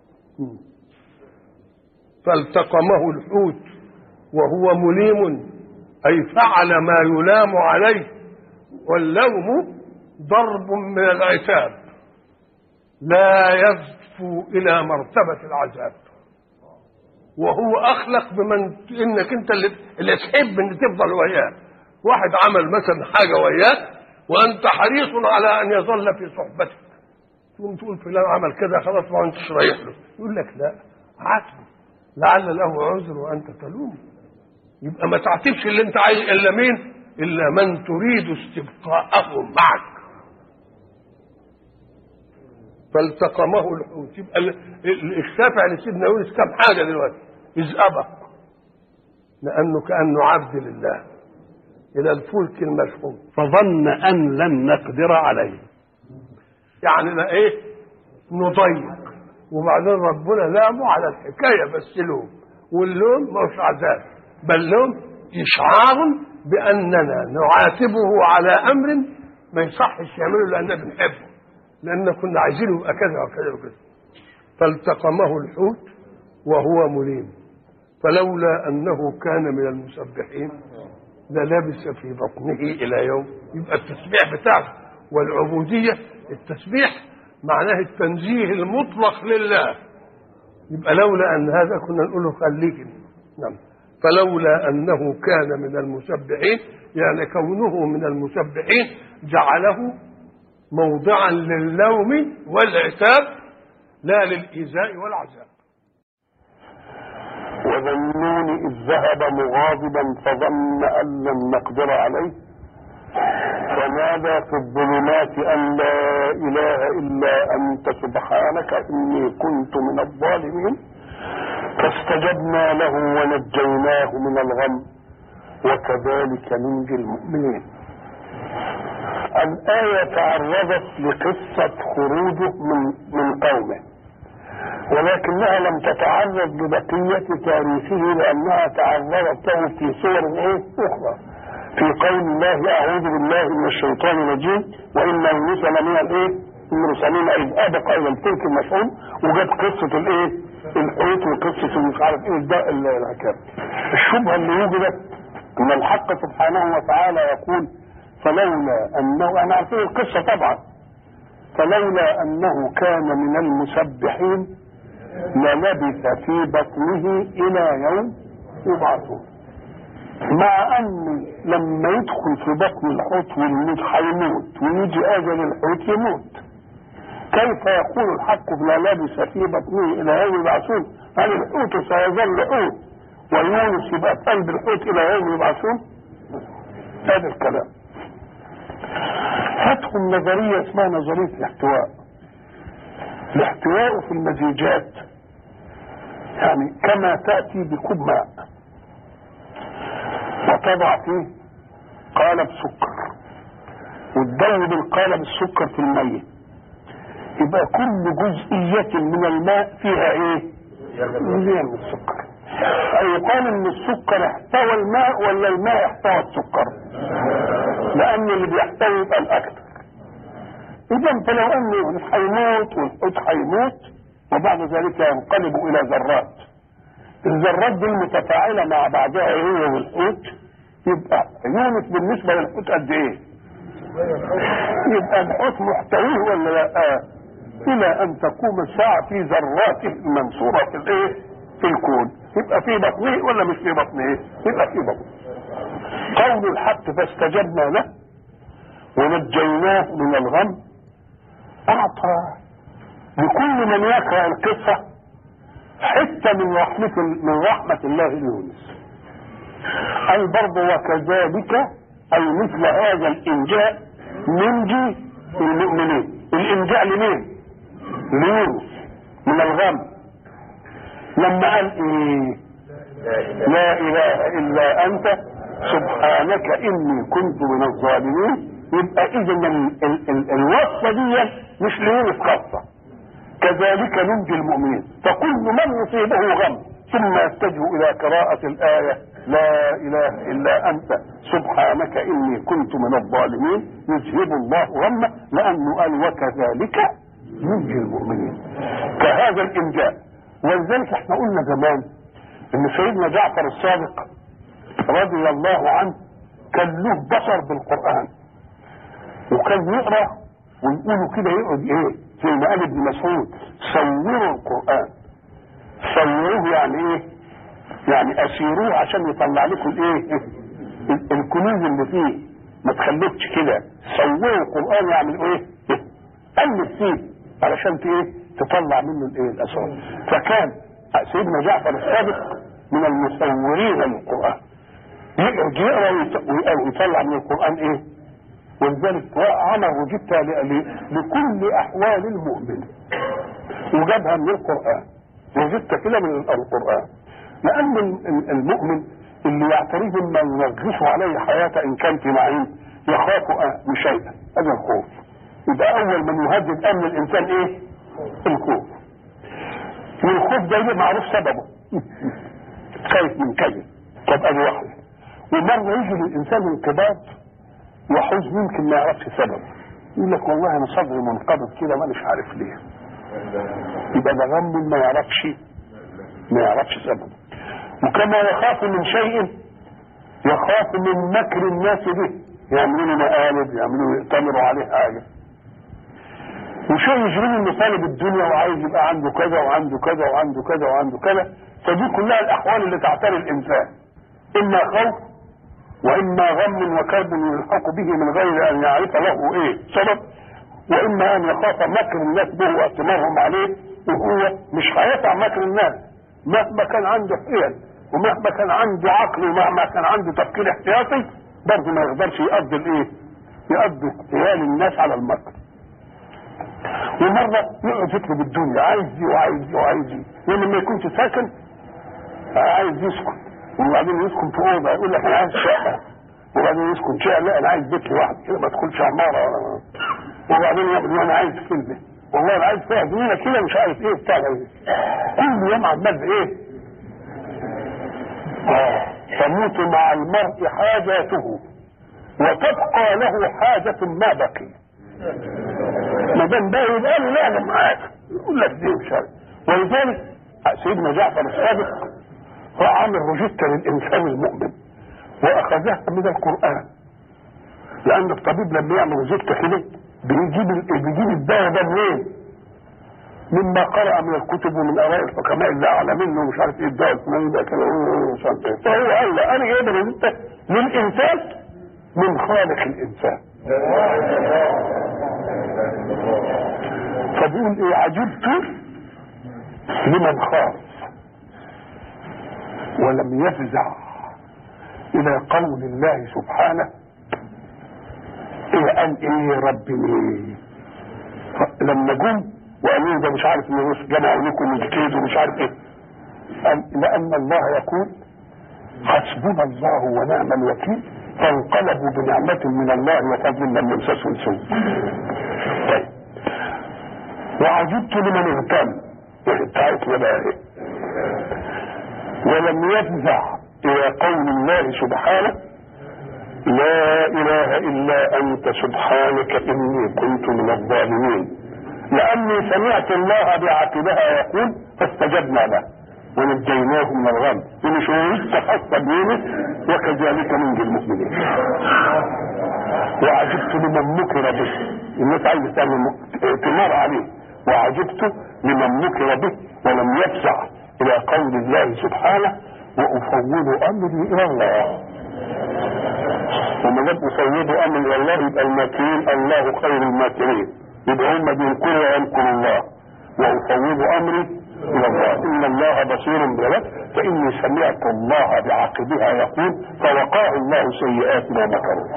Speaker 2: فالتقمه الحوت وهو مليم اي فعل ما يلام عليه واللوم ضرب من العتاب لا يزفو الى مرتبه العذاب وهو اخلق بمن انك انت اللي, اللي تحب ان تفضل وياه واحد عمل مثلا حاجه وياه وانت حريص على ان يظل في صحبتك تقوم تقول فلان عمل كذا خلاص ما انتش رايح له يقول لك لا عاتبه لعل له عذر وانت تلومه يبقى ما تعتبش اللي انت عايز الا مين الا من تريد استبقاءه معك فالتقمه الحوت يبقى ال- ال- الشافع لسيدنا يونس كم حاجه دلوقتي اذ ابى لانه كانه عبد لله الى الفلك المشحون
Speaker 3: فظن أن لن نقدر عليه
Speaker 2: يعني لا ايه نضيق وبعدين ربنا لامه على الحكايه بس لوم واللوم مش عذاب بل لوم اشعار باننا نعاتبه على امر ما يصحش يعمله لاننا بنحبه لان كنا عايزينه يبقى كذا وكذا وكذا فالتقمه الحوت وهو مليم فلولا انه كان من المسبحين للبس في بطنه الى يوم يبقى التسبيح بتاعه والعبوديه التسبيح معناه التنزيه المطلق لله يبقى لولا ان هذا كنا نقول له خليك نعم فلولا انه كان من المسبحين يعني كونه من المسبحين جعله موضعا للوم والعتاب لا للايذاء والعذاب
Speaker 4: وذنون إذ ذهب مغاضبا فظن أن لن نقدر عليه فنادى في الظلمات أن لا إله إلا أنت سبحانك إني كنت من الظالمين فاستجبنا له ونجيناه من الغم وكذلك ننجي المؤمنين الآية تعرضت لقصة خروجه من من قومه ولكنها لم تتعرض لبقية تاريخه لأنها تعرضت له في صور إيه أخرى في قول الله أعوذ بالله من الشيطان الرجيم وإن يونس لمن الإيه المرسلين إذ أبق إلى الفلك المشحون وجت قصة الإيه الحوت وقصة مش عارف إيه ده ال- الحكاية الشبهة اللي وجدت أن الحق سبحانه وتعالى يقول فلولا أنه أنا عارفين القصة طبعا فلولا أنه كان من المسبحين للبث في بطنه إلى يوم يبعثون مع ان لما يدخل في بطن الحوت والموت هيموت ويجي اجل الحوت يموت كيف يقول الحق لا لبس في بطنه الى يوم يبعثون هل الحوت سيظل حوت ويونس يبقى في قلب الحوت الى يوم يبعثون هذا الكلام هاتهم نظرية اسمها نظرية الاحتواء الاحتواء في المزيجات يعني كما تأتي بكوب ماء وتضع فيه قالب سكر وتدوب القالب السكر في المية يبقى كل جزئية من الماء فيها ايه؟ جزئية من السكر أي يقال ان السكر احتوى الماء ولا الماء احتوى السكر لان اللي بيحتوي يبقى الاكثر اذا فلو انه هيموت والحوت هيموت وبعد ذلك ينقلب الى ذرات الذرات دي المتفاعله مع بعضها هي والحوت يبقى يونس بالنسبه للحوت قد ايه؟ يبقى الحوت محتويه ولا لا؟ آه. الى ان تقوم الساعه في ذراته المنصوره في الايه؟ في الكون يبقى في بطنه ولا مش في بطنه؟ يبقى في بطنه قول الحق فاستجبنا له ونجيناه من الغم اعطى لكل من يقرا القصه حته من رحمه من رحمه الله ليونس قال برضه وكذلك اي مثل هذا الانجاء ننجي المؤمنين الانجاء لمين؟ ليونس من الغم لما قال ايه؟ لا اله الا انت سبحانك اني كنت من الظالمين يبقى اذا ال- ال- ال- الوصفه دي مش ليونس خاصه كذلك ننجي المؤمنين فكل من يصيبه غم ثم يتجه الى قراءه الايه لا اله الا انت سبحانك اني كنت من الظالمين يذهب الله غمه لانه قال وكذلك ننجي المؤمنين كهذا الانجاء ولذلك احنا قلنا زمان ان سيدنا جعفر الصادق رضي الله عنه كان له بصر بالقرآن وكان يقرأ ويقولوا كده يقعد ايه زي ما قال ابن مسعود صوروا القرآن صوروه يعني ايه يعني اسيروه عشان يطلع لكم الايه ال- الكنوز اللي فيه ما تخليكش كده صوروا القرآن يعمل ايه قلب فيه علشان ت- ايه تطلع منه الايه الاسرار فكان سيدنا جعفر الصادق من المصورين للقرآن يقعد يقرا ويط- ويقرا ويطلع من القران ايه؟ ولذلك عمل روجيتا ل- ل- لكل احوال المؤمن وجابها من القران روجيتا كده من القران لان ال- ال- المؤمن اللي يعترف ما ينغص عليه حياته ان كان في نعيم يخاف أ- شيئا هذا الخوف يبقى اول من يهدد امن الانسان ايه؟ الخوف والخوف ده يبقى معروف سببه خايف من كذا طب ادي واحده ومرة يجي للإنسان انقباض وحزن يمكن ما يعرفش سبب يقول لك والله أنا صدري منقبض كده مانيش عارف ليه يبقى ده غم ما يعرفش ما يعرفش سبب وكما يخاف من شيء يخاف من مكر الناس به يعملوا له مقالب يعملوا يأتمروا عليه حاجة وشيء يجري له مصالب الدنيا وعايز يبقى عنده كذا وعنده كذا وعنده كذا وعنده كذا فدي كلها الأحوال اللي تعتري الإنسان إما خوف وإما غم وكرب يلحق به من غير أن يعرف له إيه سبب وإما أن يخاف مكر الناس به واعتمارهم عليه وهو مش هيقع مكر الناس مهما كان عنده حيل ومهما كان عنده عقل ومهما كان عنده تفكير احتياطي برضه ما يقدرش يقضي الايه؟ يقضي احتيال الناس على المكر. ومرة يقعد يطلب الدنيا عايز دي وعايز دي وعايز دي ولما يكونش ساكن عايز يسكن وبعدين يسكن في اوضه يقول لك انا عايز شقه وبعدين يسكن شقه لا انا عايز بيت لوحدي كده ما ادخلش عماره وبعدين يقول انا عايز كلمه والله انا عايز فيها جنينه كده مش عارف ايه بتاع ده. كل يوم عمال ايه؟ آه. تموت مع المرء حاجاته وتبقى له حاجة ما بقي ما دام ده يبقى له لا معاك يقول لك دي مش عارف ولذلك سيدنا جعفر الصادق راح عامل روجيتا للانسان المؤمن واخذها من القران لان الطبيب لما يعمل روجيتا كده بيجيب ال- بيجيب الدواء ده منين؟ مما قرأ من الكتب ومن آراء الحكماء اللي أعلى منه ومش عارف إيه الدواء الفلاني ده كده ومش عارف إيه فهو قال لا أنا جايب أنت للإنسان من خالق الإنسان فبيقول إيه عجبت لمن خاف ولم يفزع إلى قول الله سبحانه إيه قال إيه يا رب إيه لما جم وقالوا ده مش عارف ان الروس جمعوا لكم الكيد ومش عارف ايه قال لان الله يقول حسبنا الله ونعم الوكيل فانقلبوا بنعمة من الله وفضل لم يمسسهم سوء. طيب وعجبت لمن اهتم بتاعتنا بقى ايه؟ ولم يفزع الى قول الله سبحانه لا اله الا انت سبحانك اني كنت من الظالمين لاني سمعت الله بعقبها يقول فاستجبنا له ونجيناه من الغم ومش لسه خاصه بيونس وكذلك ننجي المؤمنين وعجبت لمن مكر به الناس عايزه تعمل تمار عليه وعجبت لمن مكر به ولم يفزع الى قول الله سبحانه وافوض امري الى الله وما دام افوض امري الى الله يبقى الماكرين الله خير الماكرين يبقى هم بينكروا وينكر الله وافوض امري الى الله ان الله بصير بالعباد فاني سمعت الله بعقبها يقول فوقاه الله سيئات ما مكروا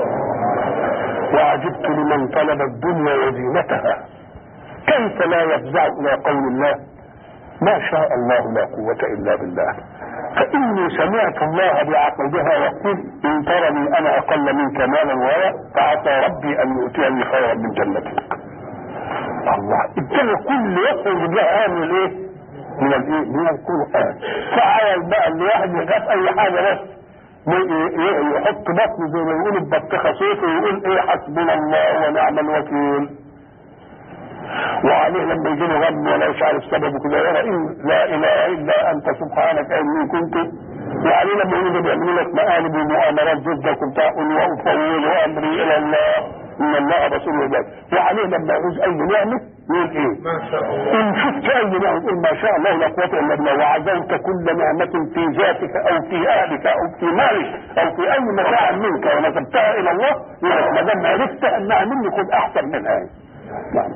Speaker 4: وعجبت لمن طلب الدنيا وزينتها كيف لا يفزع الى قول الله ما شاء الله لا قوة الا بالله فاني سمعت الله بعقبها يقول ان ترني انا اقل منك مالا ولا فعسى ربي ان يؤتيني خيرا من جنتك الله الدنيا كل يخرج بها من الايه؟ من الايه؟ من القران فعال بقى اللي واحد يخاف اي حاجه بس يحط بطنه زي ما يقول البطيخه صيف ويقول ايه حسبنا الله ونعم الوكيل وعليه لما يجي له غم ولا مش عارف سببه كده يرى إن لا اله الا انت سبحانك اني كنت وعليه لما يجي بيعملوا لك مقالب ومؤامرات ضدك وبتاع قل وافوض امري الى الله ان الله بصير بالعباد وعليه لما يعوز اي نعمه يقول ايه؟
Speaker 2: ما شاء الله
Speaker 4: ان شفت اي نعمه يقول ما شاء الله لا قوه الا بالله وعزوت كل نعمه في ذاتك او في اهلك او في مالك او في اي متاع منك ونسبتها الى الله يقول ما دام عرفت انها مني خذ احسن منها نعم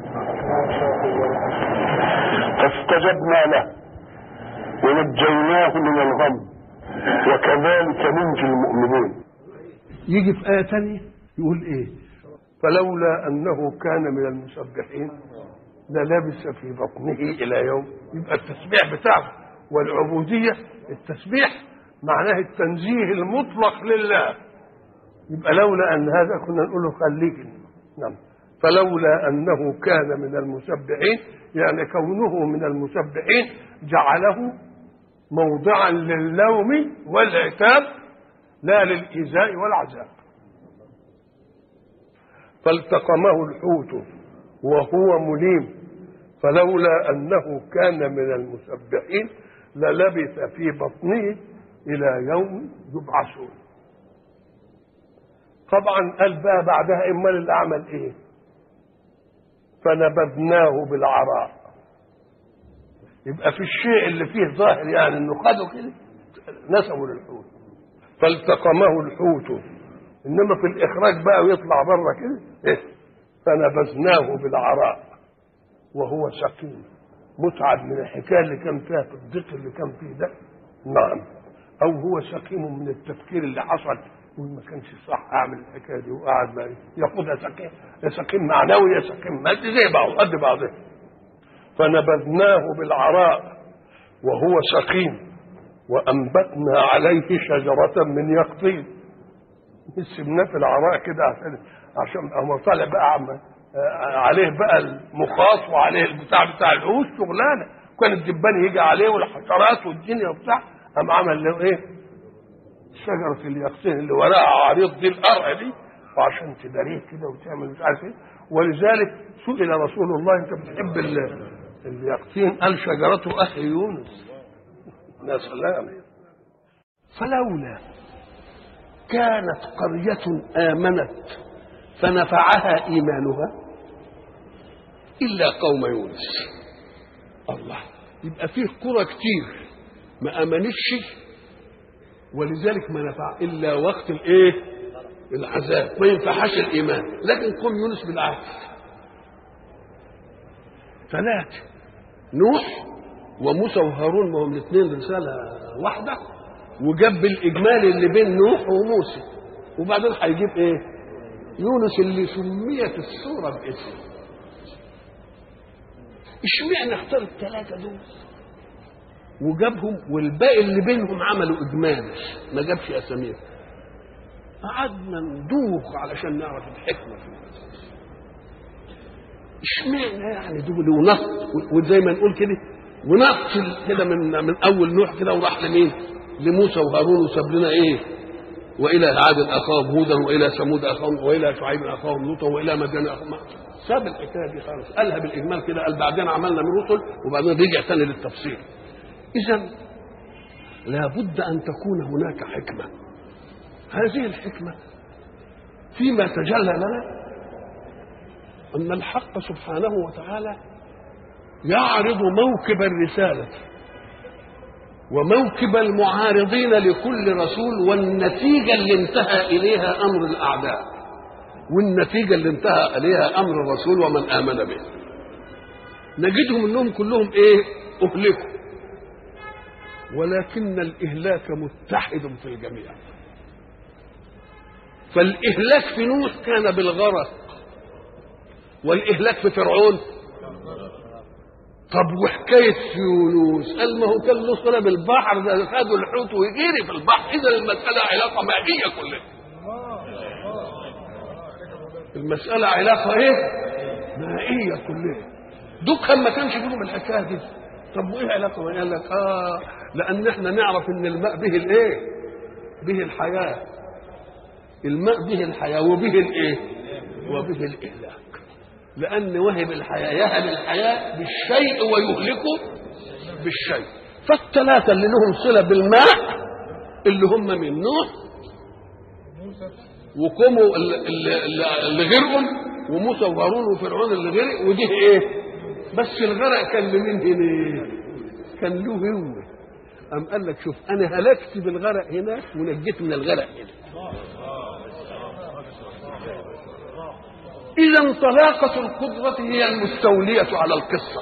Speaker 4: فاستجبنا له ونجيناه من الغم وكذلك ننجي المؤمنين
Speaker 2: يجي في آية ثانية يقول إيه فلولا أنه كان من المسبحين للبس في بطنه إلى يوم يبقى التسبيح بتاعه والعبودية التسبيح معناه التنزيه المطلق لله يبقى لولا أن هذا كنا نقول له خليك نعم فلولا أنه كان من المسبحين يعني كونه من المسبحين جعله موضعا للوم والعتاب لا للإيذاء والعذاب فالتقمه الحوت وهو مليم فلولا أنه كان من المسبحين للبث في بطنه إلى يوم يبعثون طبعا قال بقى بعدها إمال اللي عمل إيه فنبذناه بالعراء يبقى في الشيء اللي فيه ظاهر يعني انه خده كده نسبه للحوت فالتقمه الحوت انما في الاخراج بقى ويطلع بره كده إيه؟ فنبذناه بالعراء وهو سقيم متعب من الحكايه اللي كان فيها في الضيق اللي كان فيه ده نعم او هو سقيم من التفكير اللي حصل يقول ما كانش صح اعمل الحكايه دي وقعد بقى ياخدها سقيم يا سقيم معنوي يا سقيم مادي زي بعض قد بعضها فنبذناه بالعراء وهو سقيم وانبتنا عليه شجره من يقطين سبناه في العراء كده عشان عشان اما طالع بقى عم عليه بقى المخاص وعليه البتاع بتاع العوش شغلانه كان الدبان يجي عليه والحشرات والدنيا وبتاع قام عمل له ايه؟ شجره اليقطين اللي وراها عريض دي القرع دي وعشان تداريه كده وتعمل مش عارف ايه ولذلك سئل رسول الله انت بتحب ال- اليقطين قال شجرته اخي يونس يا سلام فلولا كانت قرية آمنت فنفعها إيمانها إلا قوم يونس
Speaker 1: يبقى فيه قرى كتير ما امنتش ولذلك ما نفع الا وقت الايه العذاب ما ينفعش الايمان لكن قوم يونس بالعكس ثلاثه نوح وموسى وهارون ما هم الاثنين رساله واحده وجاب بالاجمال اللي بين نوح وموسى وبعدين هيجيب ايه يونس اللي سميت السوره باسمه اشمعنى اختار الثلاثه دول وجابهم والباقي اللي بينهم عملوا اجمال ما جابش اساميهم قعدنا ندوخ علشان نعرف الحكمه في المسألة. اشمعنى يعني دول ونط وزي ما نقول كده ونط كده من من اول نوح كده وراح لمين؟ لموسى وهارون وساب لنا ايه؟ والى عاد اخاهم هودا والى ثمود اخاهم والى شعيب اخاهم لوطا والى مدين اخاهم ساب الحكايه دي خالص قالها بالاجمال كده قال بعدين عملنا من رسل وبعدين رجع تاني للتفصيل اذا لابد ان تكون هناك حكمه هذه الحكمه فيما تجلى لنا ان الحق سبحانه وتعالى يعرض موكب الرساله وموكب المعارضين لكل رسول والنتيجه اللي انتهى اليها امر الاعداء والنتيجه اللي انتهى اليها امر الرسول ومن امن به نجدهم انهم كلهم ايه اهلكوا ولكن الاهلاك متحد في الجميع فالاهلاك في نوح كان بالغرق والاهلاك في فرعون طب وحكايه يونس قال ما هو كان له صله بالبحر ده خدوا الحوت ويجري في البحر اذا المساله علاقه مائيه كلها المساله علاقه ايه مائيه كلها دوك ما كانش فيهم الحكايه دي طب وايه علاقه قال لك اه لان احنا نعرف ان الماء به الايه به الحياه الماء به الحياه وبه الايه وبه الاهلاك لان وهب الحياه يهب الحياه بالشيء ويهلكه بالشيء فالثلاثه اللي لهم صله بالماء اللي هم من نوح وقوموا اللي, اللي, اللي غرقوا وموسى وهارون وفرعون اللي غرق ودي ايه بس الغرق كان لمين هنا كان له هو أم قال لك شوف أنا هلكت بالغرق هناك ونجيت من الغرق هنا إذا طلاقة القدرة هي المستولية على القصة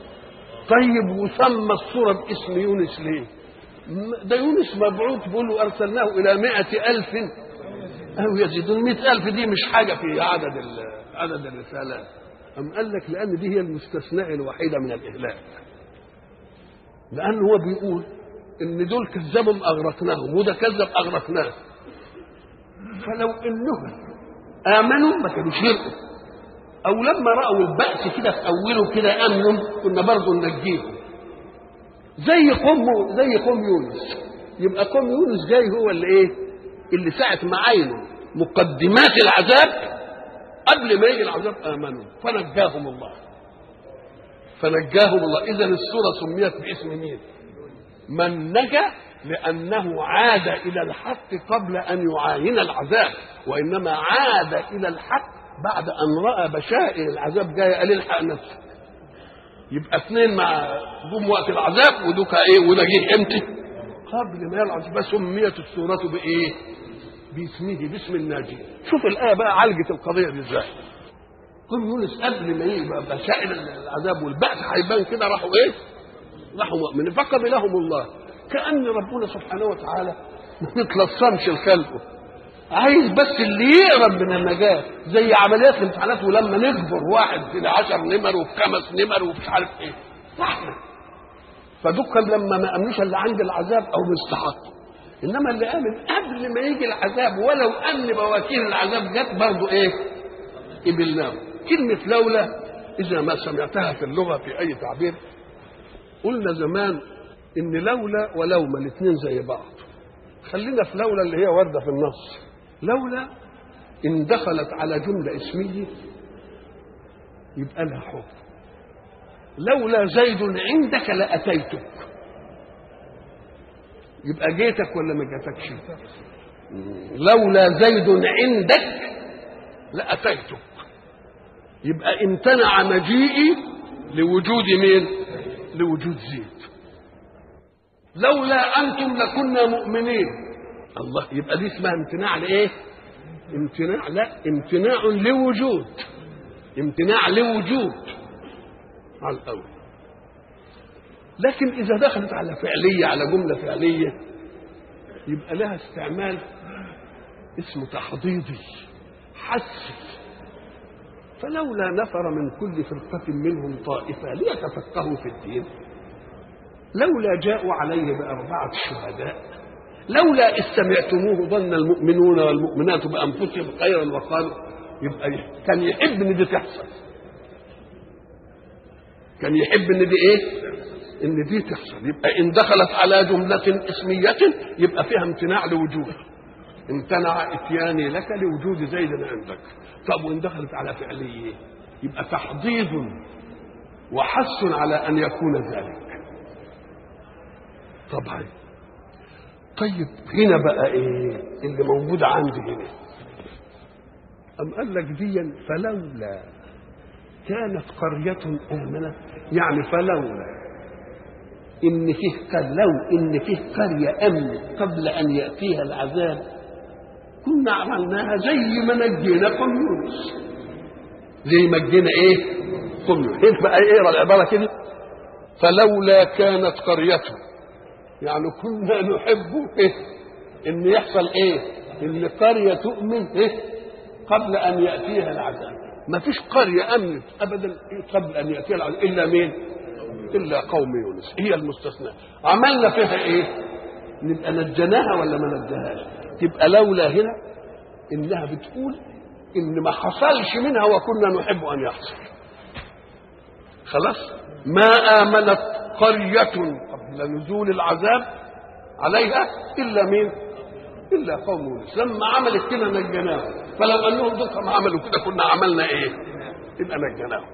Speaker 1: طيب وسمى الصورة باسم يونس ليه ده يونس مبعوث بيقول له أرسلناه إلى مائة ألف أو يزيدون مئة ألف دي مش حاجة في عدد عدد الرسالات أم قال لك لأن دي هي المستثناء الوحيدة من الإهلاك لأن هو بيقول إن دول كذبوا أغرقناهم وده كذب أغرقناه فلو إنهم آمنوا ما كانوش يرقوا أو لما رأوا البأس كده في أوله كده آمنوا كنا برضه ننجيهم زي قوم زي قوم يونس يبقى قوم يونس جاي هو اللي إيه؟ اللي ساعة ما عينوا مقدمات العذاب قبل ما يجي العذاب امنوا فنجاهم الله فنجاهم الله اذا السوره سميت باسم مين من نجا لانه عاد الى الحق قبل ان يعاين العذاب وانما عاد الى الحق بعد ان راى بشائر العذاب جايه قال الحق نفسك يبقى اثنين مع جم وقت العذاب ودوكا ايه وده جه امتى قبل ما يلعب سميت السوره بايه باسمه باسم الناجي شوف الآية بقى عالجت القضية دي ازاي قوم يونس قبل ما يبقى بشائر العذاب والبأس هيبان كده راحوا ايه؟ راحوا مؤمنين فقبلهم الله كأن ربنا سبحانه وتعالى ما يتلصمش الخلق عايز بس اللي يقرب من النجاة زي عمليات الامتحانات ولما نجبر واحد في عشر نمر وفي خمس نمر ومش عارف ايه رحمة فدول لما ما امنوش اللي عند العذاب او مستحق انما اللي امن قبل ما يجي العذاب ولو ان بواكير العذاب جت برضه ايه قبلناه كلمه لولا اذا ما سمعتها في اللغه في اي تعبير قلنا زمان ان لولا ولوما الاثنين زي بعض خلينا في لولا اللي هي وارده في النص لولا ان دخلت على جمله اسميه يبقى لها حكم لولا زيد عندك لاتيتك يبقى جيتك ولا ما جاتكش لولا زيد عندك لاتيتك يبقى امتنع مجيئي لوجود مين لوجود زيت لولا انتم لكنا مؤمنين الله يبقى دي اسمها امتناع لايه امتناع لا امتناع لوجود امتناع لوجود على الاول لكن اذا دخلت على فعليه على جمله فعليه يبقى لها استعمال اسمه تحضيضي حسي فلولا نفر من كل فرقة منهم طائفة ليتفقهوا في الدين لولا جاءوا عليه بأربعة شهداء لولا إذ سمعتموه ظن المؤمنون والمؤمنات بأنفسهم خيرا وقالوا يبقى كان يحب إن دي تحصل كان يحب إن دي إيه؟ إن دي تحصل يبقى إن دخلت على جملة اسمية يبقى فيها امتناع لوجود امتنع اتياني لك لوجود زيد عندك طب وان دخلت على فعليه يبقى تحضيض وحث على ان يكون ذلك طبعا طيب هنا بقى ايه اللي موجود عندي هنا أم قال لك ديا فلولا كانت قرية آمنة يعني فلولا إن فيه قال لو إن فيه قرية أمنت قبل أن يأتيها العذاب كنا عملناها زي ما نجينا قوم يونس زي ما نجينا ايه قوم يونس هنا بقى ايه العباره كده فلولا كانت قريته يعني كنا نحب إيه؟ ان يحصل ايه ان قريه تؤمن إيه؟ قبل ان ياتيها العذاب ما فيش قريه امنت ابدا إيه قبل ان ياتيها العذاب الا مين الا قوم يونس هي المستثنى عملنا فيها ايه نبقى نجيناها ولا ما نجيناهاش تبقى لولا هنا انها بتقول ان ما حصلش منها وكنا نحب ان يحصل خلاص ما امنت قريه قبل نزول العذاب عليها الا مين الا قوم يونس لما عملت كده نجيناهم فلو انهم دول ما عملوا كده كنا عملنا ايه يبقى نجيناهم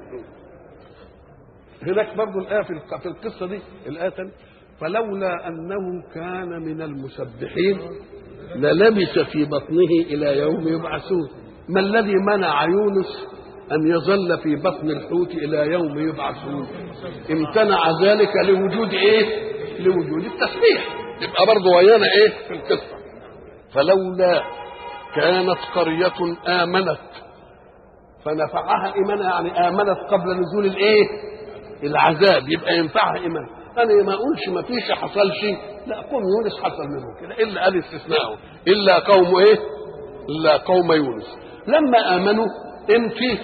Speaker 1: هناك برضو الايه في الق- في القصه دي الايه تانية، فلولا انه كان من المسبحين للبث في بطنه الى يوم يبعثون ما الذي منع يونس ان يظل في بطن الحوت الى يوم يبعثون امتنع ذلك لوجود ايه لوجود التسبيح يبقى برضه ويانا ايه في القصه فلولا كانت قريه امنت فنفعها ايمانها يعني امنت قبل نزول الايه العذاب يبقى ينفعها ايمان انا ما اقولش ما فيش حصل شيء لا قوم يونس حصل منهم كده الا قال استثناءه الا قوم ايه الا قوم يونس لما امنوا امتى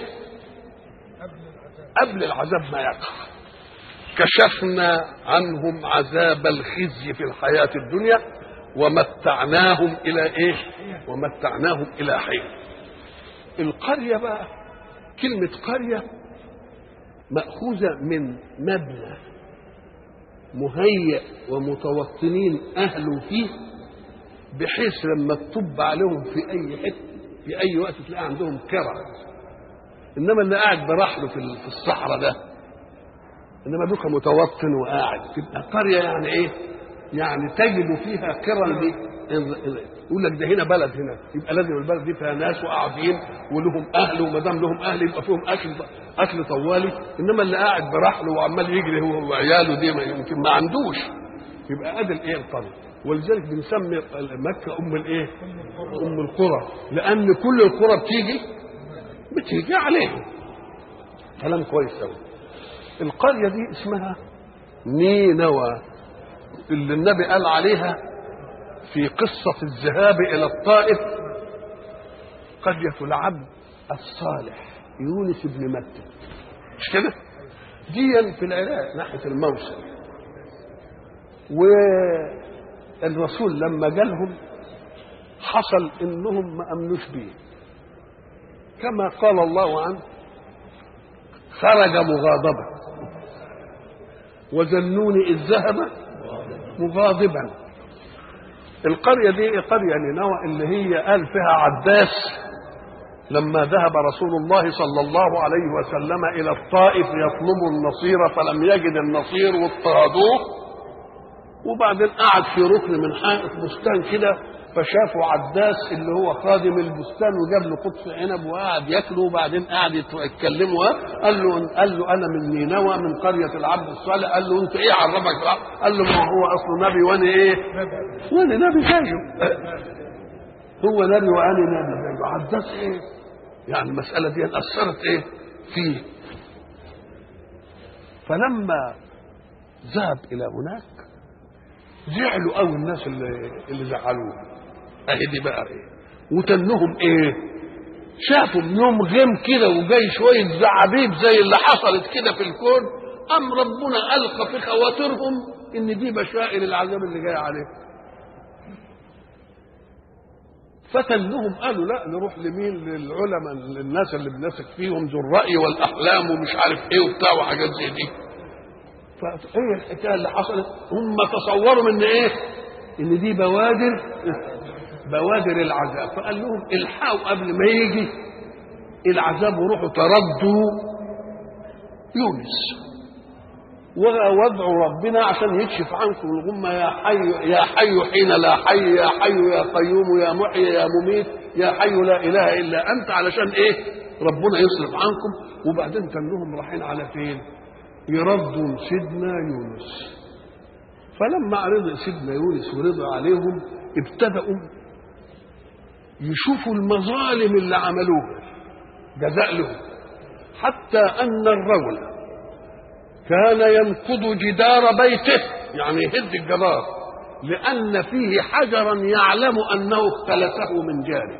Speaker 1: قبل العذاب ما يقع كشفنا عنهم عذاب الخزي في الحياة الدنيا ومتعناهم إلى إيه؟ ومتعناهم إلى حين. القرية بقى كلمة قرية مأخوذة من مبنى مهيأ ومتوطنين أهله فيه بحيث لما تطب عليهم في أي حتة في أي وقت تلاقي عندهم كرة إنما اللي قاعد برحله في في الصحراء ده إنما دوك متوطن وقاعد تبقى قرية يعني إيه؟ يعني تجد فيها كرة دي يقول لك ده هنا بلد هنا يبقى لازم البلد دي فيها ناس وقاعدين ولهم اهل وما دام لهم اهل يبقى فيهم اكل اكل طوالي انما اللي قاعد برحله وعمال يجري هو وعياله دي ما يمكن ما عندوش يبقى ادي الايه القريه ولذلك بنسمي مكه ام الايه؟ ام القرى لان كل القرى بتيجي بتيجي عليهم كلام كويس قوي القريه دي اسمها نينوى اللي النبي قال عليها في قصة الذهاب إلى الطائف قرية العبد الصالح يونس بن متى مش كده؟ ديا في العراق ناحية الموصل والرسول لما جالهم حصل انهم ما امنوش بيه كما قال الله عنه خرج مغاضبا وذنوني اذ ذهب مغاضبا القرية دي قرية نينوى اللي هي قال فيها عباس لما ذهب رسول الله صلى الله عليه وسلم إلى الطائف يطلب النصير فلم يجد النصير واضطهدوه وبعدين قعد في ركن من حائط بستان كده فشافوا عداس اللي هو خادم البستان وجاب له قطف عنب وقعد ياكله وبعدين قعد يتكلموا قال له قال له انا من نينوى من قريه العبد الصالح قال له انت ايه عرفك بالعبد؟ قال له ما هو اصله نبي وانا ايه؟ وانا نبي زيه هو نبي وانا نبي زيه عداس ايه؟ يعني المساله دي اثرت ايه؟ فيه فلما ذهب الى هناك زعلوا قوي الناس اللي اللي زعلوه اهي دي بقى ايه وتنهم ايه شافوا يوم غيم كده وجاي شويه زعابيب زي اللي حصلت كده في الكون ام ربنا القى في خواطرهم ان دي بشائر العذاب اللي جاي عليه فتنهم قالوا لا نروح لمين للعلماء للناس اللي بنثق فيهم ذو الراي والاحلام ومش عارف ايه وبتاع وحاجات زي دي فايه الحكايه اللي حصلت هم تصوروا من ايه ان دي بوادر بوادر العذاب فقال لهم الحقوا قبل ما يجي العذاب وروحوا تردوا يونس وادعوا ربنا عشان يكشف عنكم الغمة يا حي يا حي حين لا حي يا حي يا قيوم يا محيي يا مميت يا حي لا اله الا انت علشان ايه ربنا يصرف عنكم وبعدين كانهم رايحين على فين يردوا سيدنا يونس فلما عرض سيدنا يونس ورضى عليهم ابتدأوا يشوفوا المظالم اللي عملوها جزاء لهم حتى أن الرجل كان ينقض جدار بيته يعني يهد الجدار لأن فيه حجرا يعلم أنه اختلسه من جاره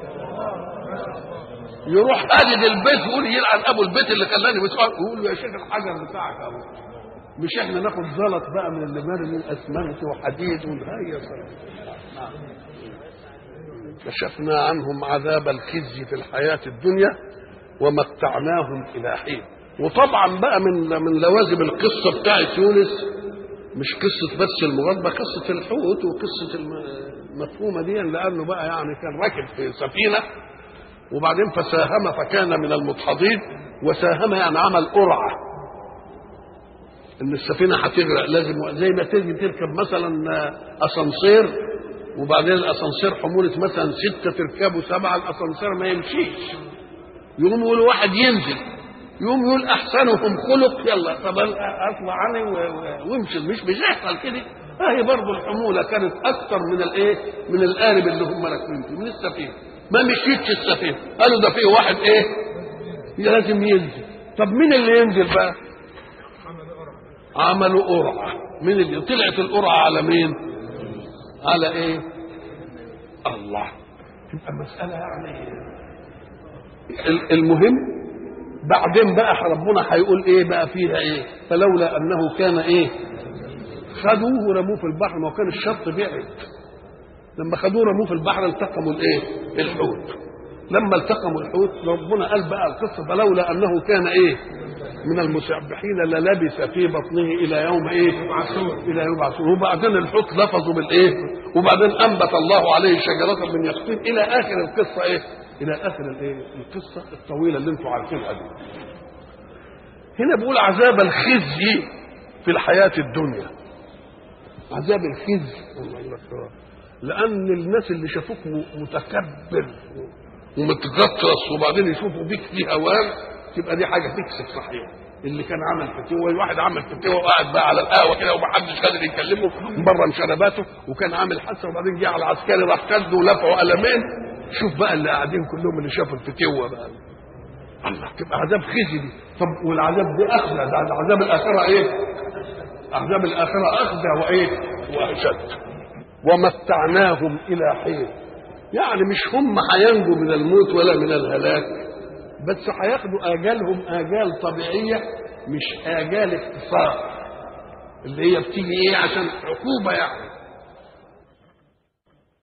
Speaker 1: يروح هادد البيت ويقول يلعن ابو البيت اللي خلاني مسؤول يقول له يا شيخ الحجر بتاعك اهو مش احنا ناخد زلط بقى من اللي مرمي اسمنت وحديد والهي كشفنا عنهم عذاب الخزي في الحياة الدنيا ومتعناهم إلى حين وطبعا بقى من من لوازم القصة بتاعت يونس مش قصة بس المغاضبة قصة الحوت وقصة المفهومة دي لأنه بقى يعني كان راكب في سفينة وبعدين فساهم فكان من المدحضين وساهم يعني عمل قرعه ان السفينه هتغرق لازم زي ما تيجي تركب مثلا اسانسير وبعدين الاسانسير حموله مثلا سته تركبوا سبعه الاسانسير ما يمشيش يقوم يقول واحد ينزل يقوم يقول احسنهم خلق يلا طب اطلع عني وامشي مش مش هيحصل كده هي برضه الحموله كانت اكثر من الايه من القارب اللي هم راكبين فيه من السفينه ما مشيتش السفينه قالوا ده فيه واحد ايه لازم ينزل طب مين اللي ينزل بقى عملوا قرعه مين اللي طلعت القرعه على مين على ايه الله تبقى مساله يعني المهم بعدين بقى ربنا هيقول ايه بقى فيها ايه فلولا انه كان ايه خدوه ورموه في البحر ما كان الشط بعد لما خدوه رموه في البحر التقموا الايه الحوت لما التقموا الحوت ربنا قال بقى القصه فلولا انه كان ايه من المسبحين للبث في بطنه الى يوم ايه يبعثون الى يوم يبعثون وبعدين الحوت لفظوا بالايه وبعدين انبت الله عليه شجره من يقطين الى اخر القصه ايه الى اخر الايه القصه الطويله اللي انتم عارفينها دي هنا بيقول عذاب الخزي في الحياه الدنيا عذاب الخزي الله يذكره لان الناس اللي شافوك متكبر ومتغطرس وبعدين يشوفوا بيك في هوان تبقى دي حاجه تكسب صحيح اللي كان عمل فتوه واحد عمل فتوه وقاعد بقى على القهوه كده ومحدش قادر يكلمه بره مشرباته وكان عامل حادثه وبعدين جه على العسكري راح كده ولفعوا قلمين شوف بقى اللي قاعدين كلهم اللي شافوا الفتوه بقى الله تبقى عذاب خزي دي طب والعذاب دي اخزى ده عذاب الاخره ايه؟ عذاب الاخره اخزى وايه؟ واشد ومتعناهم الى حين يعني مش هم هينجوا من الموت ولا من الهلاك بس هياخدوا اجالهم اجال طبيعيه مش اجال اختصار اللي هي بتيجي ايه عشان عقوبه يعني